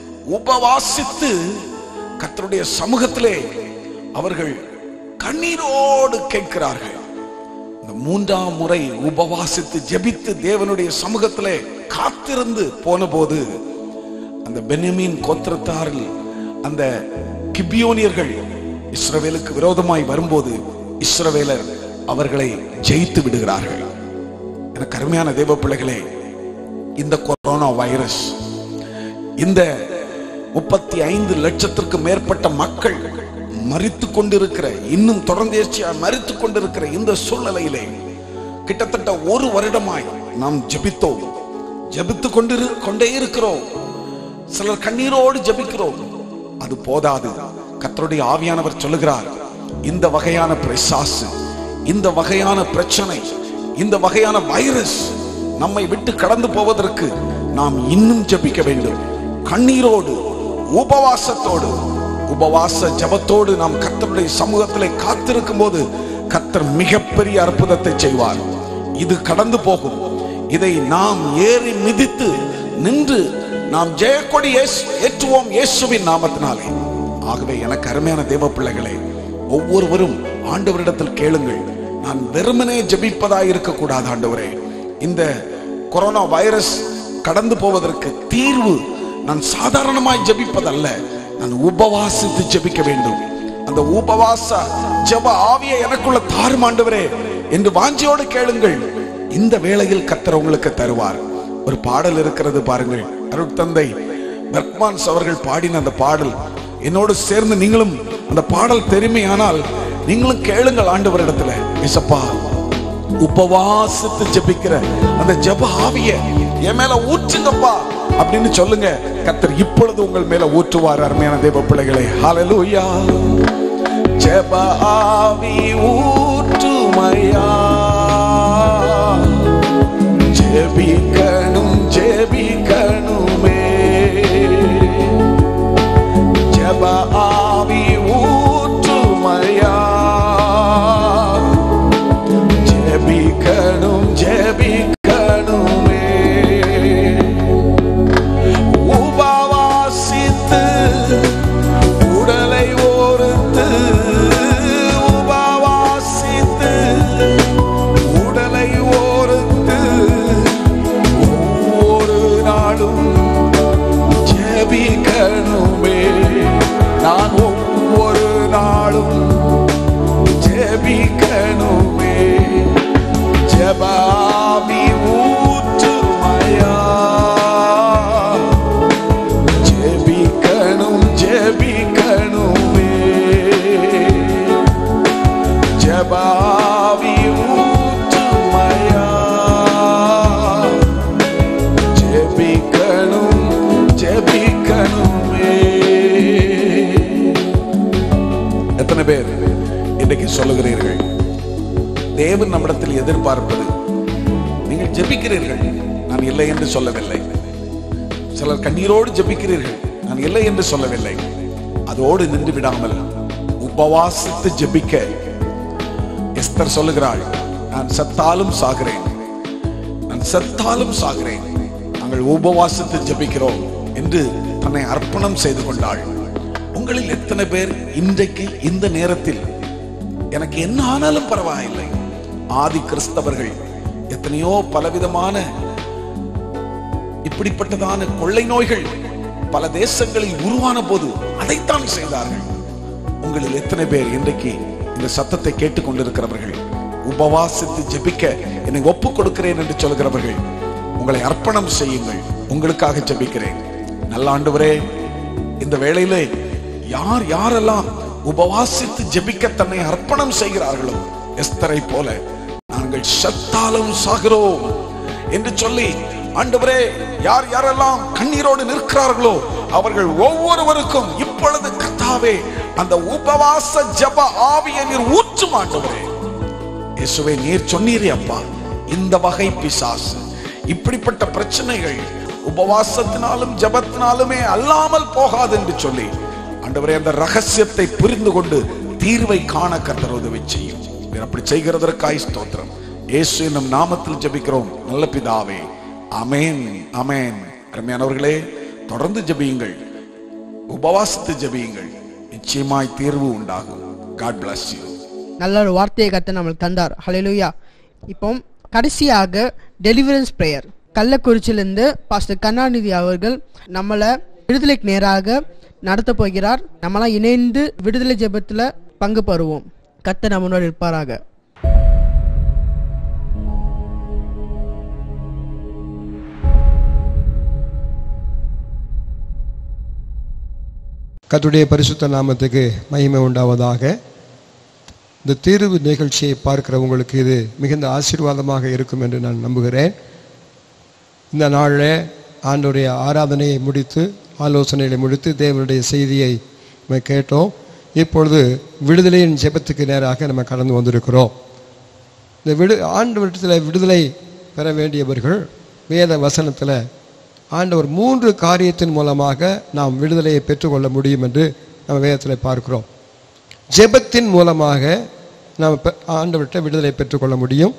உபவாசித்து கர்த்தருடைய சமூகத்திலே அவர்கள் கண்ணீரோடு கேட்கிறார்கள் இந்த மூன்றாம் முறை உபவாசித்து ஜெபித்து தேவனுடைய சமூகத்திலே காத்திருந்து போன போது அந்த பென்யமீன் கோத்திரத்தாரில் அந்த கிபியோனியர்கள் இஸ்ரவேலுக்கு விரோதமாய் வரும்போது இஸ்ரவேலர் அவர்களை ஜெயித்து விடுகிறார்கள் எனக்கு அருமையான தேவ பிள்ளைகளே இந்த கொரோனா வைரஸ் இந்த முப்பத்தி ஐந்து லட்சத்திற்கு மேற்பட்ட மக்கள் மறித்து கொண்டிருக்கிற இன்னும் தொடர்ந்தேர்ச்சியா மறித்து கொண்டிருக்கிற இந்த சூழ்நிலையிலே கிட்டத்தட்ட ஒரு வருடமாய் நாம் ஜெபித்தோம் ஜெபித்து கொண்டிரு கொண்டே இருக்கிறோம் சிலர் கண்ணீரோடு ஜெபிக்கிறோம் அது போதாது கர்த்தருடைய ஆவியானவர் சொல்லுகிறார் இந்த வகையான பிசாசு இந்த வகையான பிரச்சனை இந்த வகையான வைரஸ் நம்மை விட்டு கடந்து போவதற்கு நாம் இன்னும் ஜெபிக்க வேண்டும் கண்ணீரோடு உபவாசத்தோடு உபவாச ஜெபத்தோடு நாம் கர்த்தருடைய சமூகத்திலே காத்திருக்கும் போது கர்த்தர் மிகப்பெரிய அற்புதத்தை செய்வார் இது கடந்து போகும் இதை நாம் ஏறி மிதித்து நின்று நாம் ஜெயக்கொடி ஏசு- ஏற்றுவோம் இயேசுவின் நாமத்தினாலே ஆகவே எனக்கு அருமையான தேவ பிள்ளைகளே ஒவ்வொருவரும் ஆண்டவரிடத்தில் கேளுங்கள் நான் வெறுமனே ஜெபிப்பதாய் இருக்கக்கூடாது ஆண்டவரே இந்த கொரோனா வைரஸ் கடந்து போவதற்கு தீர்வு நான் சாதாரணமாய் ஜெபிப்பதல்ல நான் உபவாசித்து ஜெபிக்க வேண்டும் அந்த உபவாச ஜெப ஆவியை எனக்குள்ள தாரும் ஆண்டவரே என்று வாஞ்சியோடு கேளுங்கள் இந்த வேளையில் கர்த்தர் உங்களுக்கு தருவார் ஒரு பாடல் இருக்கிறது பாருங்கள் அருட்தந்தை பெர்க்மான்ஸ் அவர்கள் பாடின அந்த பாடல் என்னோடு சேர்ந்து நீங்களும் அந்த பாடல் தெரிமையானால் நீங்களும் கேளுங்கள் ஆண்டவரிடத்துல இசப்பா உபவாசித்து ஜெபிக்கிற அந்த ஜெப ஆவிய என் மேல ஊற்றுங்கப்பா அப்படின்னு சொல்லுங்க கர்த்தர் இப்பொழுது உங்கள் மேல ஊற்றுவார் அருமையான தேவ பிள்ளைகளே ஹalleluya ஜெப ஆவி ஊற்றுமையா ஜெபிக்கணும் ஜெபிக்கணுமே ஜெப ஆவி ஊற்றுமையா ஜெபிக்கணும் ஜெபிக்கணுமே உபவாசித்து உடலை ஓர்த்து உபவாசித்து உடலை ஓர்த்து ஒவ்வொரு நாளும் ஜெபிக்கணுமே நான் ஒவ்வொரு நாளும் ஜெபிக்கணுமே ஜெபாமி ஊற்றுமையா ஜெபிக்கணும் ஜெபிக்கணுமே ஜெபாவி ஊற்றுமையா ஜெபிக்கணும் ஜெபிக்கணுமே எத்தனை பேர் ஜெபிக்கிறீர்கள் தேவன் நம்மிடத்தில் எதிர்பார்ப்பது நீங்கள் ஜெபிக்கிறீர்கள் நான் இல்லை என்று சொல்லவில்லை சிலர் கண்ணீரோடு ஜெபிக்கிறீர்கள் நான் இல்லை என்று சொல்லவில்லை அதோடு நின்று விடாமல் உபவாசித்து ஜெபிக்க எஸ்தர் சொல்லுகிறாள் நான் செத்தாலும் சாகிறேன் நான் செத்தாலும் சாகிறேன் நாங்கள் உபவாசித்து ஜெபிக்கிறோம் என்று தன்னை அர்ப்பணம் செய்து கொண்டாள் உங்களில் எத்தனை பேர் இன்றைக்கு இந்த நேரத்தில் எனக்கு என்ன ஆனாலும் பரவாயில்லை ஆதி கிறிஸ்தவர்கள் எத்தனையோ பலவிதமான இப்படிப்பட்டதான கொள்ளை நோய்கள் பல தேசங்களில் உருவான போது அதைத்தான் செய்தார்கள் உங்களில் எத்தனை பேர் இன்றைக்கு இந்த சத்தத்தை கேட்டுக் கொண்டிருக்கிறவர்கள் உபவாசித்து ஜெபிக்க என்னை ஒப்புக் கொடுக்கிறேன் என்று சொல்கிறவர்கள் உங்களை அர்ப்பணம் செய்யுங்கள் உங்களுக்காக ஜெபிக்கிறேன் நல்ல ஆண்டவரே இந்த வேளையிலே யார் யாரெல்லாம் உபவாசித்து ஜெபிக்க தன்னை அர்ப்பணம் செய்கிறார்களோ எஸ்தரை போல நாங்கள் சத்தாலும் சாகிறோம் என்று சொல்லி ஆண்டவரே யார் யாரெல்லாம் கண்ணீரோடு நிற்கிறார்களோ அவர்கள் ஒவ்வொருவருக்கும் இப்பொழுது கத்தாவே அந்த உபவாச ஜப ஆவியை நீர் ஊற்றும் ஆண்டவரே இயேசுவே நீர் சொன்னீரே அப்பா இந்த வகை பிசாசு இப்படிப்பட்ட பிரச்சனைகள் உபவாசத்தினாலும் ஜபத்தினாலுமே அல்லாமல் போகாது என்று சொல்லி ஆண்டவரே அந்த ரகசியத்தை புரிந்து கொண்டு தீர்வை காண கர்த்தர் உதவி செய்யும் நீர் அப்படி செய்கிறதற்காய் ஸ்தோத்திரம் இயேசு என்னும் நாமத்தில் ஜெபிக்கிறோம் நல்ல பிதாவே அமேன் அமேன் அருமையானவர்களே தொடர்ந்து ஜெபியுங்கள் உபவாசித்து ஜெபியுங்கள் நிச்சயமாய் தீர்வு உண்டாகும் காட் bless you நல்ல ஒரு வார்த்தையை கத்த நம்மளுக்கு தந்தார் ஹalleluya இப்போ கடைசியாக டெலிவரன்ஸ் பிரேயர் கள்ளக்குறிச்சியிலிருந்து பாஸ்டர் கருணாநிதி அவர்கள் நம்மளை விடுதலைக்கு நேராக நடத்த போகிறார் நம்மளாம் இணைந்து விடுதலை ஜெபத்தில் பங்கு பெறுவோம் கத்த நம்மளோடு இருப்பாராக கர்த்தருடைய பரிசுத்த நாமத்துக்கு மகிமை உண்டாவதாக இந்த தீர்வு நிகழ்ச்சியை பார்க்கிறவங்களுக்கு இது மிகுந்த ஆசீர்வாதமாக இருக்கும் என்று நான் நம்புகிறேன் இந்த நாளில் ஆண்டுடைய ஆராதனையை முடித்து ஆலோசனைகளை முடித்து தேவனுடைய செய்தியை நம்ம கேட்டோம் இப்பொழுது விடுதலையின் ஜெபத்துக்கு நேராக நம்ம கடந்து வந்திருக்கிறோம் இந்த விடு ஆண்டு விடத்தில் விடுதலை பெற வேண்டியவர்கள் வேத வசனத்தில் ஆண்டவர் மூன்று காரியத்தின் மூலமாக நாம் விடுதலையை பெற்றுக்கொள்ள முடியும் என்று நம்ம வேதத்தில் பார்க்கிறோம் ஜெபத்தின் மூலமாக நாம் பெ- ஆண்டவர்கிட்ட விடுதலை பெற்றுக்கொள்ள முடியும்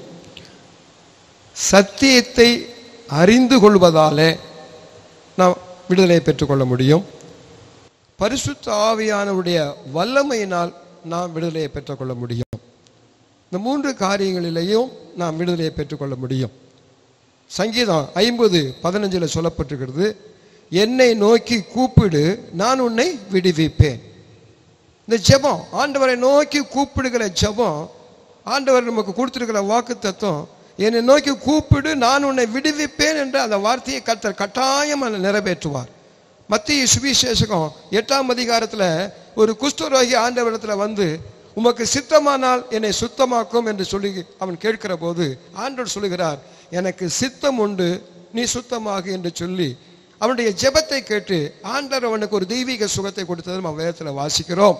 சத்தியத்தை அறிந்து கொள்வதாலே நாம் விடுதலையை பெற்றுக்கொள்ள முடியும் பரிசுத்த ஆவியானவருடைய வல்லமையினால் நாம் விடுதலையை பெற்றுக்கொள்ள முடியும் இந்த மூன்று காரியங்களிலேயும் நாம் விடுதலையை பெற்றுக்கொள்ள முடியும் சங்கீதம் ஐம்பது பதினஞ்சில் சொல்லப்பட்டிருக்கிறது என்னை நோக்கி கூப்பிடு நான் உன்னை விடுவிப்பேன் இந்த ஜெபம் ஆண்டவரை நோக்கி கூப்பிடுகிற ஜெபம் ஆண்டவர் நமக்கு கொடுத்திருக்கிற வாக்கு தத்துவம் என்னை நோக்கி கூப்பிடு நான் உன்னை விடுவிப்பேன் என்ற அந்த வார்த்தையை கர்த்தர் கட்டாயம் அதை நிறைவேற்றுவார் மத்திய சுவிசேஷகம் எட்டாம் அதிகாரத்தில் ஒரு குஷ்டரோகி ஆண்டவரிடத்தில் வந்து உமக்கு சித்தமானால் என்னை சுத்தமாக்கும் என்று சொல்லி அவன் கேட்கிற போது ஆண்டவர் சொல்லுகிறார் எனக்கு சித்தம் உண்டு நீ சுத்தமாக என்று சொல்லி அவனுடைய ஜெபத்தை கேட்டு ஆண்டவர் அவனுக்கு ஒரு தெய்வீக சுகத்தை கொடுத்தது நம்ம வேதத்தில் வாசிக்கிறோம்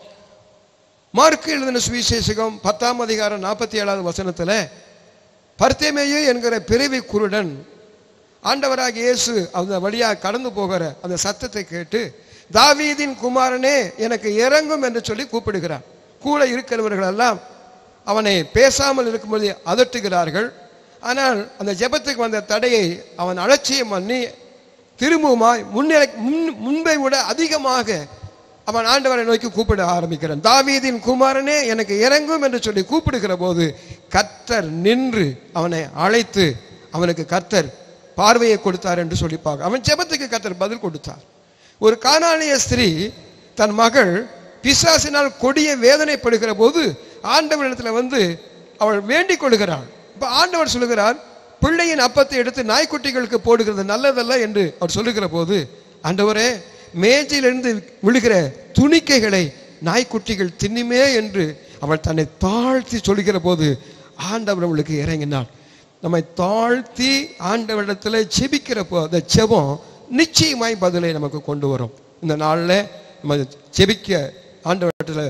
மார்க்கு எழுதின சுவிசேஷகம் பத்தாம் அதிகாரம் நாற்பத்தி ஏழாவது வசனத்தில் பர்த்தேமேயு என்கிற பிறவி குருடன் ஆண்டவராக இயேசு அந்த வழியாக கடந்து போகிற அந்த சத்தத்தை கேட்டு தாவீதின் குமாரனே எனக்கு இறங்கும் என்று சொல்லி கூப்பிடுகிறார் கூட இருக்கிறவர்கள் எல்லாம் அவனை பேசாமல் இருக்கும்போது அதட்டுகிறார்கள் ஆனால் அந்த ஜெபத்துக்கு வந்த தடையை அவன் அலட்சியம் பண்ணி திரும்பவுமாய் முன்னிலை முன் முன்பை விட அதிகமாக அவன் ஆண்டவரை நோக்கி கூப்பிட ஆரம்பிக்கிறான் தாவீதின் குமாரனே எனக்கு இறங்கும் என்று சொல்லி கூப்பிடுகிற போது கர்த்தர் நின்று அவனை அழைத்து அவனுக்கு கர்த்தர் பார்வையை கொடுத்தார் என்று சொல்லி பார்க்க அவன் ஜெபத்துக்கு கர்த்தர் பதில் கொடுத்தார் ஒரு கானானிய ஸ்திரீ தன் மகள் பிசாசினால் கொடிய வேதனைப்படுகிற போது ஆண்டவரிடத்துல வந்து அவள் வேண்டிக் கொள்கிறாள் இப்ப ஆண்டவர் சொல்லுகிறார் பிள்ளையின் அப்பத்தை எடுத்து நாய்க்குட்டிகளுக்கு போடுகிறது நல்லதல்ல என்று அவர் சொல்லுகிற போது ஆண்டவரே மேஜையிலிருந்து விழுகிற துணிக்கைகளை நாய்க்குட்டிகள் தின்னுமே என்று அவள் தன்னை தாழ்த்தி சொல்லுகிற போது ஆண்டவர் அவளுக்கு இறங்கினாள் நம்மை தாழ்த்தி ஆண்டவரிடத்துல செபிக்கிற போ அந்த செபம் நிச்சயமாய் பதிலை நமக்கு கொண்டு வரும் இந்த நாளில் நம்ம செபிக்க ஆண்டவரிடத்துல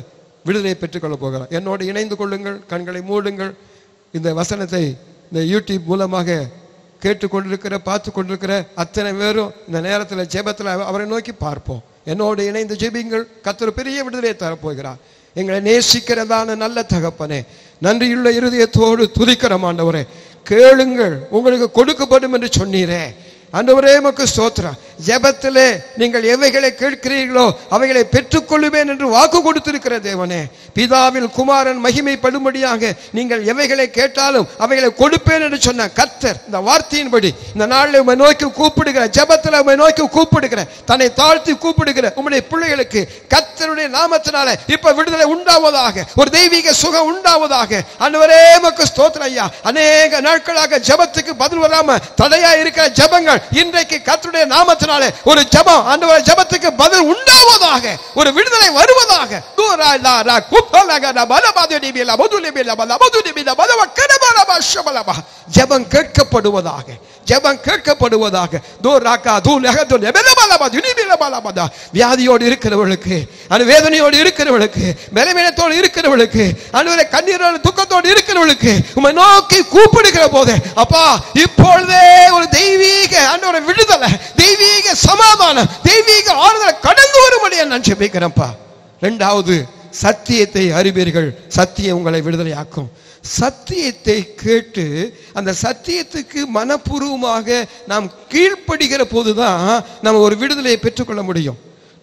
விடுதலையை பெற்றுக்கொள்ள போகிறார் என்னோடு இணைந்து கொள்ளுங்கள் கண்களை மூடுங்கள் இந்த வசனத்தை இந்த யூடியூப் மூலமாக கேட்டுக்கொண்டிருக்கிற பார்த்து கொண்டிருக்கிற அத்தனை பேரும் இந்த நேரத்தில் ஜெபத்தில் அவரை நோக்கி பார்ப்போம் என்னோடு இணைந்து ஜெபிங்கள் கத்தர் பெரிய விடுதலையை தரப்போகிறார் எங்களை நேசிக்கிறதான நல்ல தகப்பனே நன்றியுள்ள இருதயத்தோடு துதிக்கிற ஆண்டவரே கேளுங்கள் உங்களுக்கு கொடுக்கப்படும் என்று சொன்னீரே ஆண்டவரே மக்கு ஸ்தோத்திரம் ஜெபத்திலே நீங்கள் எவைகளை கேட்கிறீர்களோ அவைகளை பெற்றுக்கொள்ளுவேன் என்று வாக்கு கொடுத்திருக்கிற தேவனே பிதாவில் குமாரன் மகிமைப்படும்படியாக நீங்கள் எவைகளை கேட்டாலும் அவைகளை கொடுப்பேன் என்று சொன்ன கத்தர் இந்த வார்த்தையின்படி இந்த நாளில் உம்மை நோக்கி கூப்பிடுகிற ஜெபத்தில் உம்மை நோக்கி கூப்பிடுகிற தன்னை தாழ்த்தி கூப்பிடுகிற உம்முடைய பிள்ளைகளுக்கு கத்தருடைய நாமத்தினால இப்ப விடுதலை உண்டாவதாக ஒரு தெய்வீக சுகம் உண்டாவதாக ஆண்டவரே மக்கு ஸ்தோத்திரம் ஐயா அநேக நாட்களாக ஜெபத்துக்கு பதில் வராம தடையா இருக்கிற ஜெபங்கள் இன்றைக்கு கர்த்தருடைய நாமத்தினாலே ஒரு ஜெபம் ஆண்டவரே ஜெபத்துக்கு பதில் உண்டாவதாக ஒரு விடுதலை வருவதாக தூரா லா ரா குப்பலக ர பலபாதி டிபில மதுலி பில பல மதுலி பில பலவ கனபலப ஷபலப ஜெபம் கேட்கப்படுவதாக ஜெபம் கேட்கப்படுவதாக தூராக்கா தூலக துல பலபல துனிபில பலபத வியாதியோடு இருக்கிறவர்களுக்கு அது வேதனையோடு இருக்கிறவர்களுக்கு பலவீனத்தோடு இருக்கிறவர்களுக்கு அனுவரை கண்ணீரோடு துக்கத்தோடு இருக்கிறவர்களுக்கு உம்மை நோக்கி கூப்பிடுகிற போது அப்பா இப்பொழுதே ஒரு தெய்வீக ஆண்டவரை விடுதலை தெய்வீக சமாதானம் தெய்வீக ஆறுதலை கடந்து வரும்படி நான் ஜெபிக்கிறேன்ப்பா ரெண்டாவது சத்தியத்தை அறிவீர்கள் சத்தியம் உங்களை விடுதலையாக்கும் சத்தியத்தை கேட்டு அந்த சத்தியத்துக்கு மனப்பூர்வமாக நாம் கீழ்ப்படுகிற போதுதான் நம்ம ஒரு விடுதலையை பெற்றுக்கொள்ள முடியும்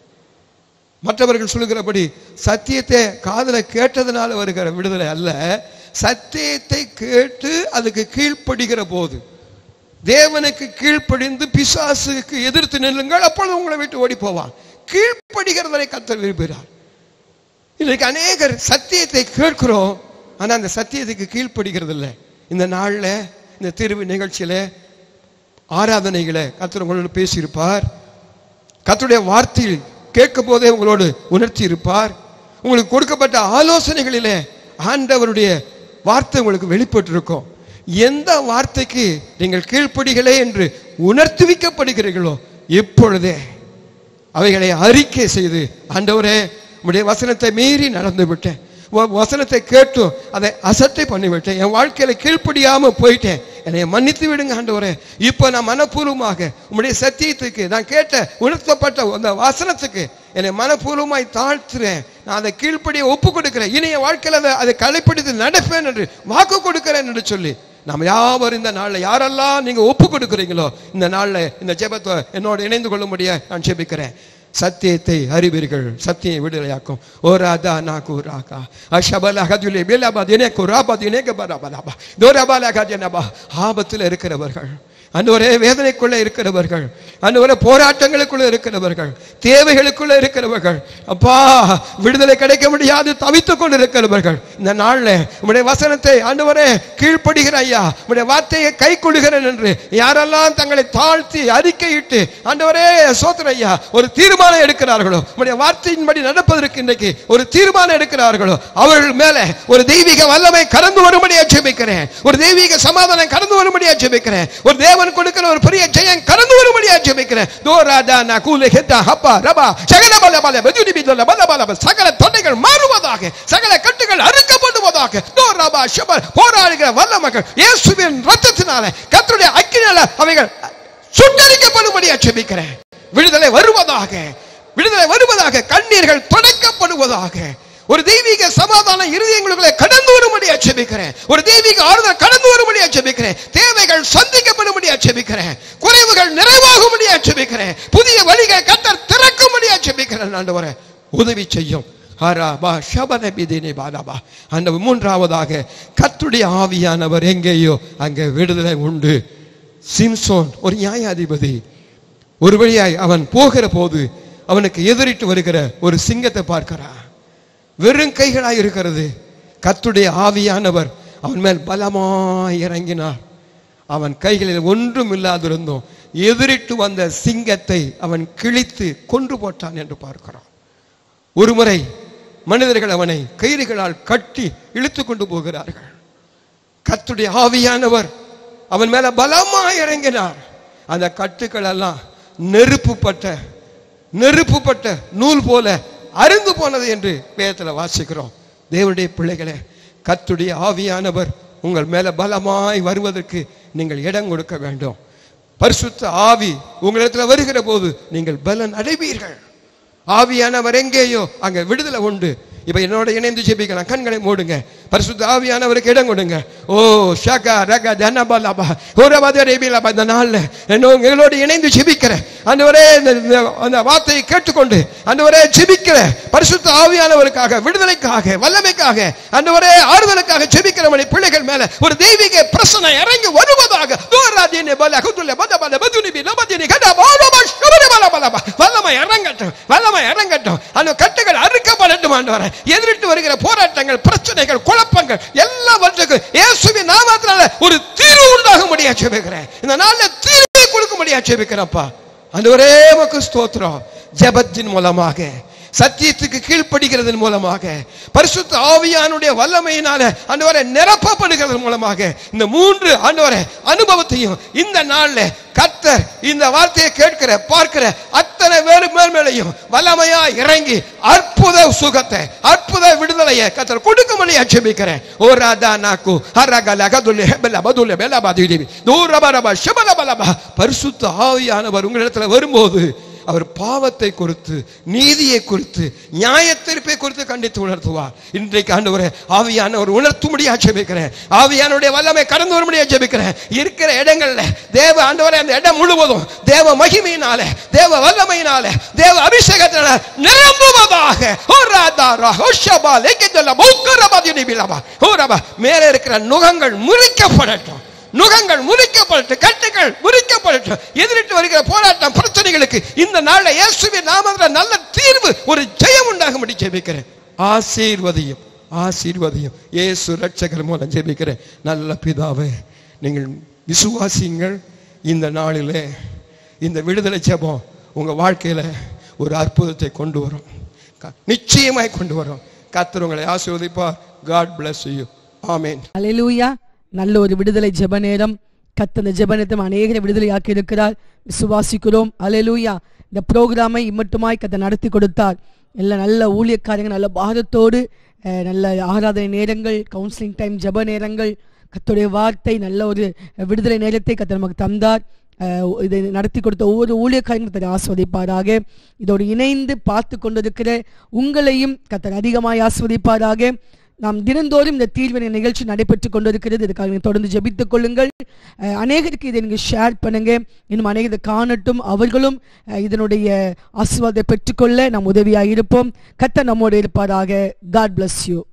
மற்றவர்கள் சொல்லுகிறபடி சத்தியத்தை காதுல கேட்டதுனால வருகிற விடுதலை அல்ல சத்தியத்தை கேட்டு அதுக்கு கீழ்ப்படுகிற போது தேவனுக்கு கீழ்ப்படிந்து பிசாசுக்கு எதிர்த்து நில்லுங்கள் அப்பொழுது உங்களை விட்டு ஓடி போவான் கீழ்ப்படுகிறவரை கத்தர் விரும்புகிறார் இன்னைக்கு அநேகர் சத்தியத்தை கேட்கிறோம் ஆனா அந்த சத்தியத்துக்கு கீழ்ப்படுகிறது இல்லை இந்த நாள்ல இந்த திருவி நிகழ்ச்சியில ஆராதனைகளை கத்தர் உங்களோடு பேசியிருப்பார் கத்தருடைய வார்த்தையில் கேட்கும் போதே உங்களோடு உணர்த்தி இருப்பார் உங்களுக்கு கொடுக்கப்பட்ட ஆலோசனைகளிலே ஆண்டவருடைய வார்த்தை உங்களுக்கு வெளிப்பட்டிருக்கும் எந்த வார்த்தைக்கு நீங்கள் கீழ்ப்படிகளே என்று உணர்த்துவிக்கப்படுகிறீர்களோ இப்பொழுதே அவைகளை அறிக்கை செய்து ஆண்டவரே உம்முடைய வசனத்தை மீறி நடந்து விட்டேன் உன் வசனத்தை கேட்டும் அதை அசட்டை பண்ணிவிட்டேன் என் வாழ்க்கையில கீழ்ப்படியாம போயிட்டேன் என்னை மன்னித்து விடுங்க ஆண்டவரே இப்போ நான் மனப்பூர்வமாக உம்முடைய சத்தியத்துக்கு நான் கேட்ட உணர்த்தப்பட்ட அந்த வசனத்துக்கு என்னை மனப்பூர்வமாய் தாழ்த்துறேன் நான் அதை கீழ்ப்படிய ஒப்பு கொடுக்கிறேன் இனி என் வாழ்க்கையில் அதை அதை கலைப்பிடித்து நடப்பேன் என்று வாக்கு கொடுக்கிறேன் என்று சொல்லி நம்ம யாவரும் இந்த நாளில் யாரெல்லாம் நீங்க ஒப்பு கொடுக்குறீங்களோ இந்த நாளில் இந்த ஜெபத்தை என்னோடு இணைந்து கொள்ளும்படியா நான் ஜெபிக்கிறேன் சத்தியத்தை அறிவீர்கள் சத்தியம் விடுதலையாக்கும் ஓ ராதா நா கூராக்கா அஷபல அகதுலே பிலபா தினேக்கு ராபா தினேக்கு பரபலபா தோரபால கஜனபா ஆபத்தில் இருக்கிறவர்கள் அன்றுவரே வேதனைக்குள்ள இருக்கிறவர்கள் அன்றுவரே போராட்டங்களுக்குள்ள இருக்கிறவர்கள் தேவைகளுக்குள்ள இருக்கிறவர்கள் அப்பா விடுதலை கிடைக்க முடியாது தவித்துக் கொண்டு இருக்கிறவர்கள் இந்த நாள்ல உம்முடைய வசனத்தை ஆண்டவரே கீழ்ப்படுகிற ஐயா உம்முடைய வார்த்தையை கை கொள்கிறேன் என்று யாரெல்லாம் தங்களை தாழ்த்தி அறிக்கையிட்டு ஆண்டவரே சோத்திர ஐயா ஒரு தீர்மானம் எடுக்கிறார்களோ உம்முடைய வார்த்தையின்படி நடப்பதற்கு இன்றைக்கு ஒரு தீர்மானம் எடுக்கிறார்களோ அவர்கள் மேல ஒரு தெய்வீக வல்லமை கடந்து வரும்படியா ஜெபிக்கிறேன் ஒரு தெய்வீக சமாதானம் கடந்து வரும்படியா ஜெபிக்கிறேன் ஒரு தேவன் கொடுக்கிற ஒரு பெரிய ஜெயம் கடந்து வரும்படியா ஜெபிக்கிறேன் தோ ராதா நா கூலே ஹெத்தா ஹப்பா ரபா சகல பல பல பஜுடி பிதல பல பல பல சகல தொண்டைகள் மாறுவதாக சகல கட்டுகள் அறுக்கப்படுவதாக தோ ரபா ஷபர் போராடுகிற வல்ல மக்கள் இயேசுவின் ரத்தத்தினால கர்த்தருடைய அக்கினால அவைகள் சுட்டரிக்கப்படும்படியா ஜெபிக்கிறேன் விடுதலை வருவதாக விடுதலை வருவதாக கண்ணீர்கள் தொடக்கப்படுவதாக ஒரு தெய்வீக சமாதான இருதயங்களுக்குள்ளே கடந்து வரும்படியா ஜெபிக்கிறேன் ஒரு தெய்வீக ஆறுதல் கடந்து வரும்படியா ஜெபிக்கிறேன் தேவைகள் சந்திக்கப்படும்படியா ஜெபிக்கிறேன் குறைவுகள் நிறைவாகும்படியா ஜெபிக்கிறேன் புதிய வழிகள் கத்தர் திறக்கும்படியா ஜெபிக்கிறேன் ஆண்டவரே உதவி செய்யும் ஹராபா ஷபனபிதினி பாலாபா அந்த மூன்றாவதாக கத்துடைய ஆவியானவர் எங்கேயோ அங்கே விடுதலை உண்டு சிம்சோன் ஒரு நியாயாதிபதி ஒரு வழியாய் அவன் போகிற போது அவனுக்கு எதிரிட்டு வருகிற ஒரு சிங்கத்தை பார்க்கிறான் வெறும் கைகளாய் இருக்கிறது கத்துடைய ஆவியானவர் அவன் மேல் பலமாய் இறங்கினார் அவன் கைகளில் ஒன்றும் இல்லாதிருந்தும் எதிரிட்டு வந்த சிங்கத்தை அவன் கிழித்து கொன்று போட்டான் என்று பார்க்கிறோம் ஒருமுறை மனிதர்கள் அவனை கயிறுகளால் கட்டி இழுத்து கொண்டு போகிறார்கள் கத்துடைய ஆவியானவர் அவன் மேல பலமாய் இறங்கினார் அந்த கட்டுக்கள் எல்லாம் நெருப்புப்பட்ட நெருப்புப்பட்ட நூல் போல அருந்து போனது என்று வேதத்தில் வாசிக்கிறோம் தேவனுடைய பிள்ளைகளே கத்துடைய ஆவியானவர் உங்கள் மேல பலமாய் வருவதற்கு நீங்கள் இடம் கொடுக்க வேண்டும் பரிசுத்த ஆவி உங்களிடத்தில் வருகிற போது நீங்கள் பலன் அடைவீர்கள் ஆவியானவர் எங்கேயோ அங்க விடுதலை உண்டு இப்ப என்னோட இணைந்து ஜெபிக்கலாம் கண்களை மூடுங்க பரிசுத்த ஆவியானவருக்கு இடம் கொடுங்க ஓ ஷகா ரக தனபலபா ஹோரபத ரேபிலபா இந்த நாள்ல என்ன எங்களோடு இணைந்து ஜெபிக்கிற அந்தவரே அந்த வார்த்தையை கேட்டுக்கொண்டு அந்தவரே ஜெபிக்கிற பரிசுத்த ஆவியானவருக்காக விடுதலைக்காக வல்லமைக்காக அந்தவரே ஆறுதலுக்காக ஜெபிக்கிறவனை பிள்ளைகள் மேல ஒரு தெய்வீக பிரசனை இறங்கி வருவதாக தூராதீனே பல குதுல்ல பத பல பதுனி பி லபதினி கட பாலபா ஷபர பல பலபா வல்லமை இறங்கட்டும் வல்லமை இறங்கட்டும் அந்த கட்டுகள் அறுக்கப்படட்டும் ஆண்டவரே எதிரிட்டு வருகிற போராட்டங்கள் பிரச்சனைகள் குழப்பங்கள் எல்லாவற்றுக்கும் இயேசுவின் நாமத்தினால ஒரு தீர்வு உண்டாக முடியா ஜெபிக்கிறேன் இந்த நாள்ல தீர்வை கொடுக்க முடியா ஜெபிக்கிறப்பா அந்த ஒரே மக்கு ஸ்தோத்திரம் ஜெபத்தின் மூலமாக சத்தியத்துக்கு கீழ்ப்படுகிறதன் மூலமாக பரிசுத்த ஆவியானுடைய வல்லமையினால ஆண்டவரை நிரப்பப்படுகிறதன் மூலமாக இந்த மூன்று ஆண்டவரை அனுபவத்தையும் இந்த நாள்ல கத்தர் இந்த வார்த்தையை கேட்கிற பார்க்கிற அத்தனை பேரு மேல் மேலையும் வல்லமையா இறங்கி அற்புத சுகத்தை அற்புத விடுதலையை கத்தர் கொடுக்க முடியா ஜெபிக்கிறேன் ஓ ராதா நாக்கு ஹரகல கதுல்ல ஹெபல பதுல்ல பெல பாதிவி தூரபரப ஷபலபலப பரிசுத்த ஆவியானவர் உங்களிடத்துல வரும்போது அவர் பாவத்தை குறித்து நீதியை குறித்து நியாயத்தீர்ப்பை குறித்து கண்டித்து உணர்த்துவார் இன்றைக்கு ஆண்டவரே ஆவியானவர் உணர்த்தும்படியா ஜெபிக்கிறேன் ஆவியானுடைய வல்லமை கடந்து வரும்படியா ஜெபிக்கிறேன் இருக்கிற இடங்கள்ல தேவ ஆண்டவரே அந்த இடம் முழுவதும் தேவ மகிமையினால தேவ வல்லமையினால தேவ அபிஷேகத்தினால நிரம்புவதாக ஹோராதாரா ஹோஷபா லேக்கெதல்ல மூக்கரபாதினி பிலபா ஹோரபா மேலே இருக்கிற நுகங்கள் முறிக்கப்படட்டும் நுகங்கள் முறிக்கப்படட்டும் கட்டுகள் முறிக்கப்படட்டும் எதிரிட்டு வருகிற போராட்டம் பிரச்சனைகளுக்கு இந்த நாள்ல இயேசுவின் நாமத்தில் நல்ல தீர்வு ஒரு ஜெயம் உண்டாகும்படி ஜெபிக்கிறேன் ஆசீர்வதியும் ஆசீர்வதியும் இயேசு ரட்சகர் மூலம் ஜெபிக்கிறேன் நல்ல பிதாவே நீங்கள் விசுவாசிங்கள் இந்த நாளிலே இந்த விடுதலை ஜெபம் உங்க வாழ்க்கையில ஒரு அற்புதத்தை கொண்டு வரும் க- நிச்சயமாய் கொண்டு வரும் கர்த்தர் உங்களை ஆசீர்வதிப்பார் காட் bless you ஆமென் அலையிலூயா நல்ல ஒரு விடுதலை ஜெப நேரம் கத்த அந்த ஜெப நேரத்தை அநேகரை விடுதலையாக்கி இருக்கிறார் விசுவாசிக்கிறோம் அலையிலூயா இந்த ப்ரோக்ராமை இம்மட்டுமாய் கத்த நடத்தி கொடுத்தார் எல்லா நல்ல ஊழியக்காரங்க நல்ல பாரத்தோடு அஹ், நல்ல ஆராதனை நேரங்கள் கவுன்சிலிங் டைம் ஜெப நேரங்கள் கத்தோடைய வார்த்தை நல்ல ஒரு விடுதலை நேரத்தை கத்த நமக்கு தந்தார் அஹ், இதை நடத்தி கொடுத்த ஒவ்வொரு ஊழியக்காரங்களும் கத்தரை ஆஸ்வதிப்பாராக இதோடு இணைந்து பார்த்து கொண்டிருக்கிற உங்களையும் கத்தர் அதிகமாய் ஆஸ்வதிப்பாராக நாம் தினந்தோறும் இந்த தீர்வினை நிகழ்ச்சி நடைபெற்றுக் கொண்டிருக்கிறது இதுக்காக நீங்கள் தொடர்ந்து ஜெபித்துக் கொள்ளுங்கள் அஹ், அநேகருக்கு இதை நீங்கள் ஷேர் பண்ணுங்க இன்னும் அநேகர் இதை காணட்டும் அவர்களும் அஹ், இதனுடைய ஆசீர்வாதத்தை பெற்றுக்கொள்ள நாம் உதவியாக இருப்போம் கத்த நம்மோடு இருப்பாராக காட் bless யூ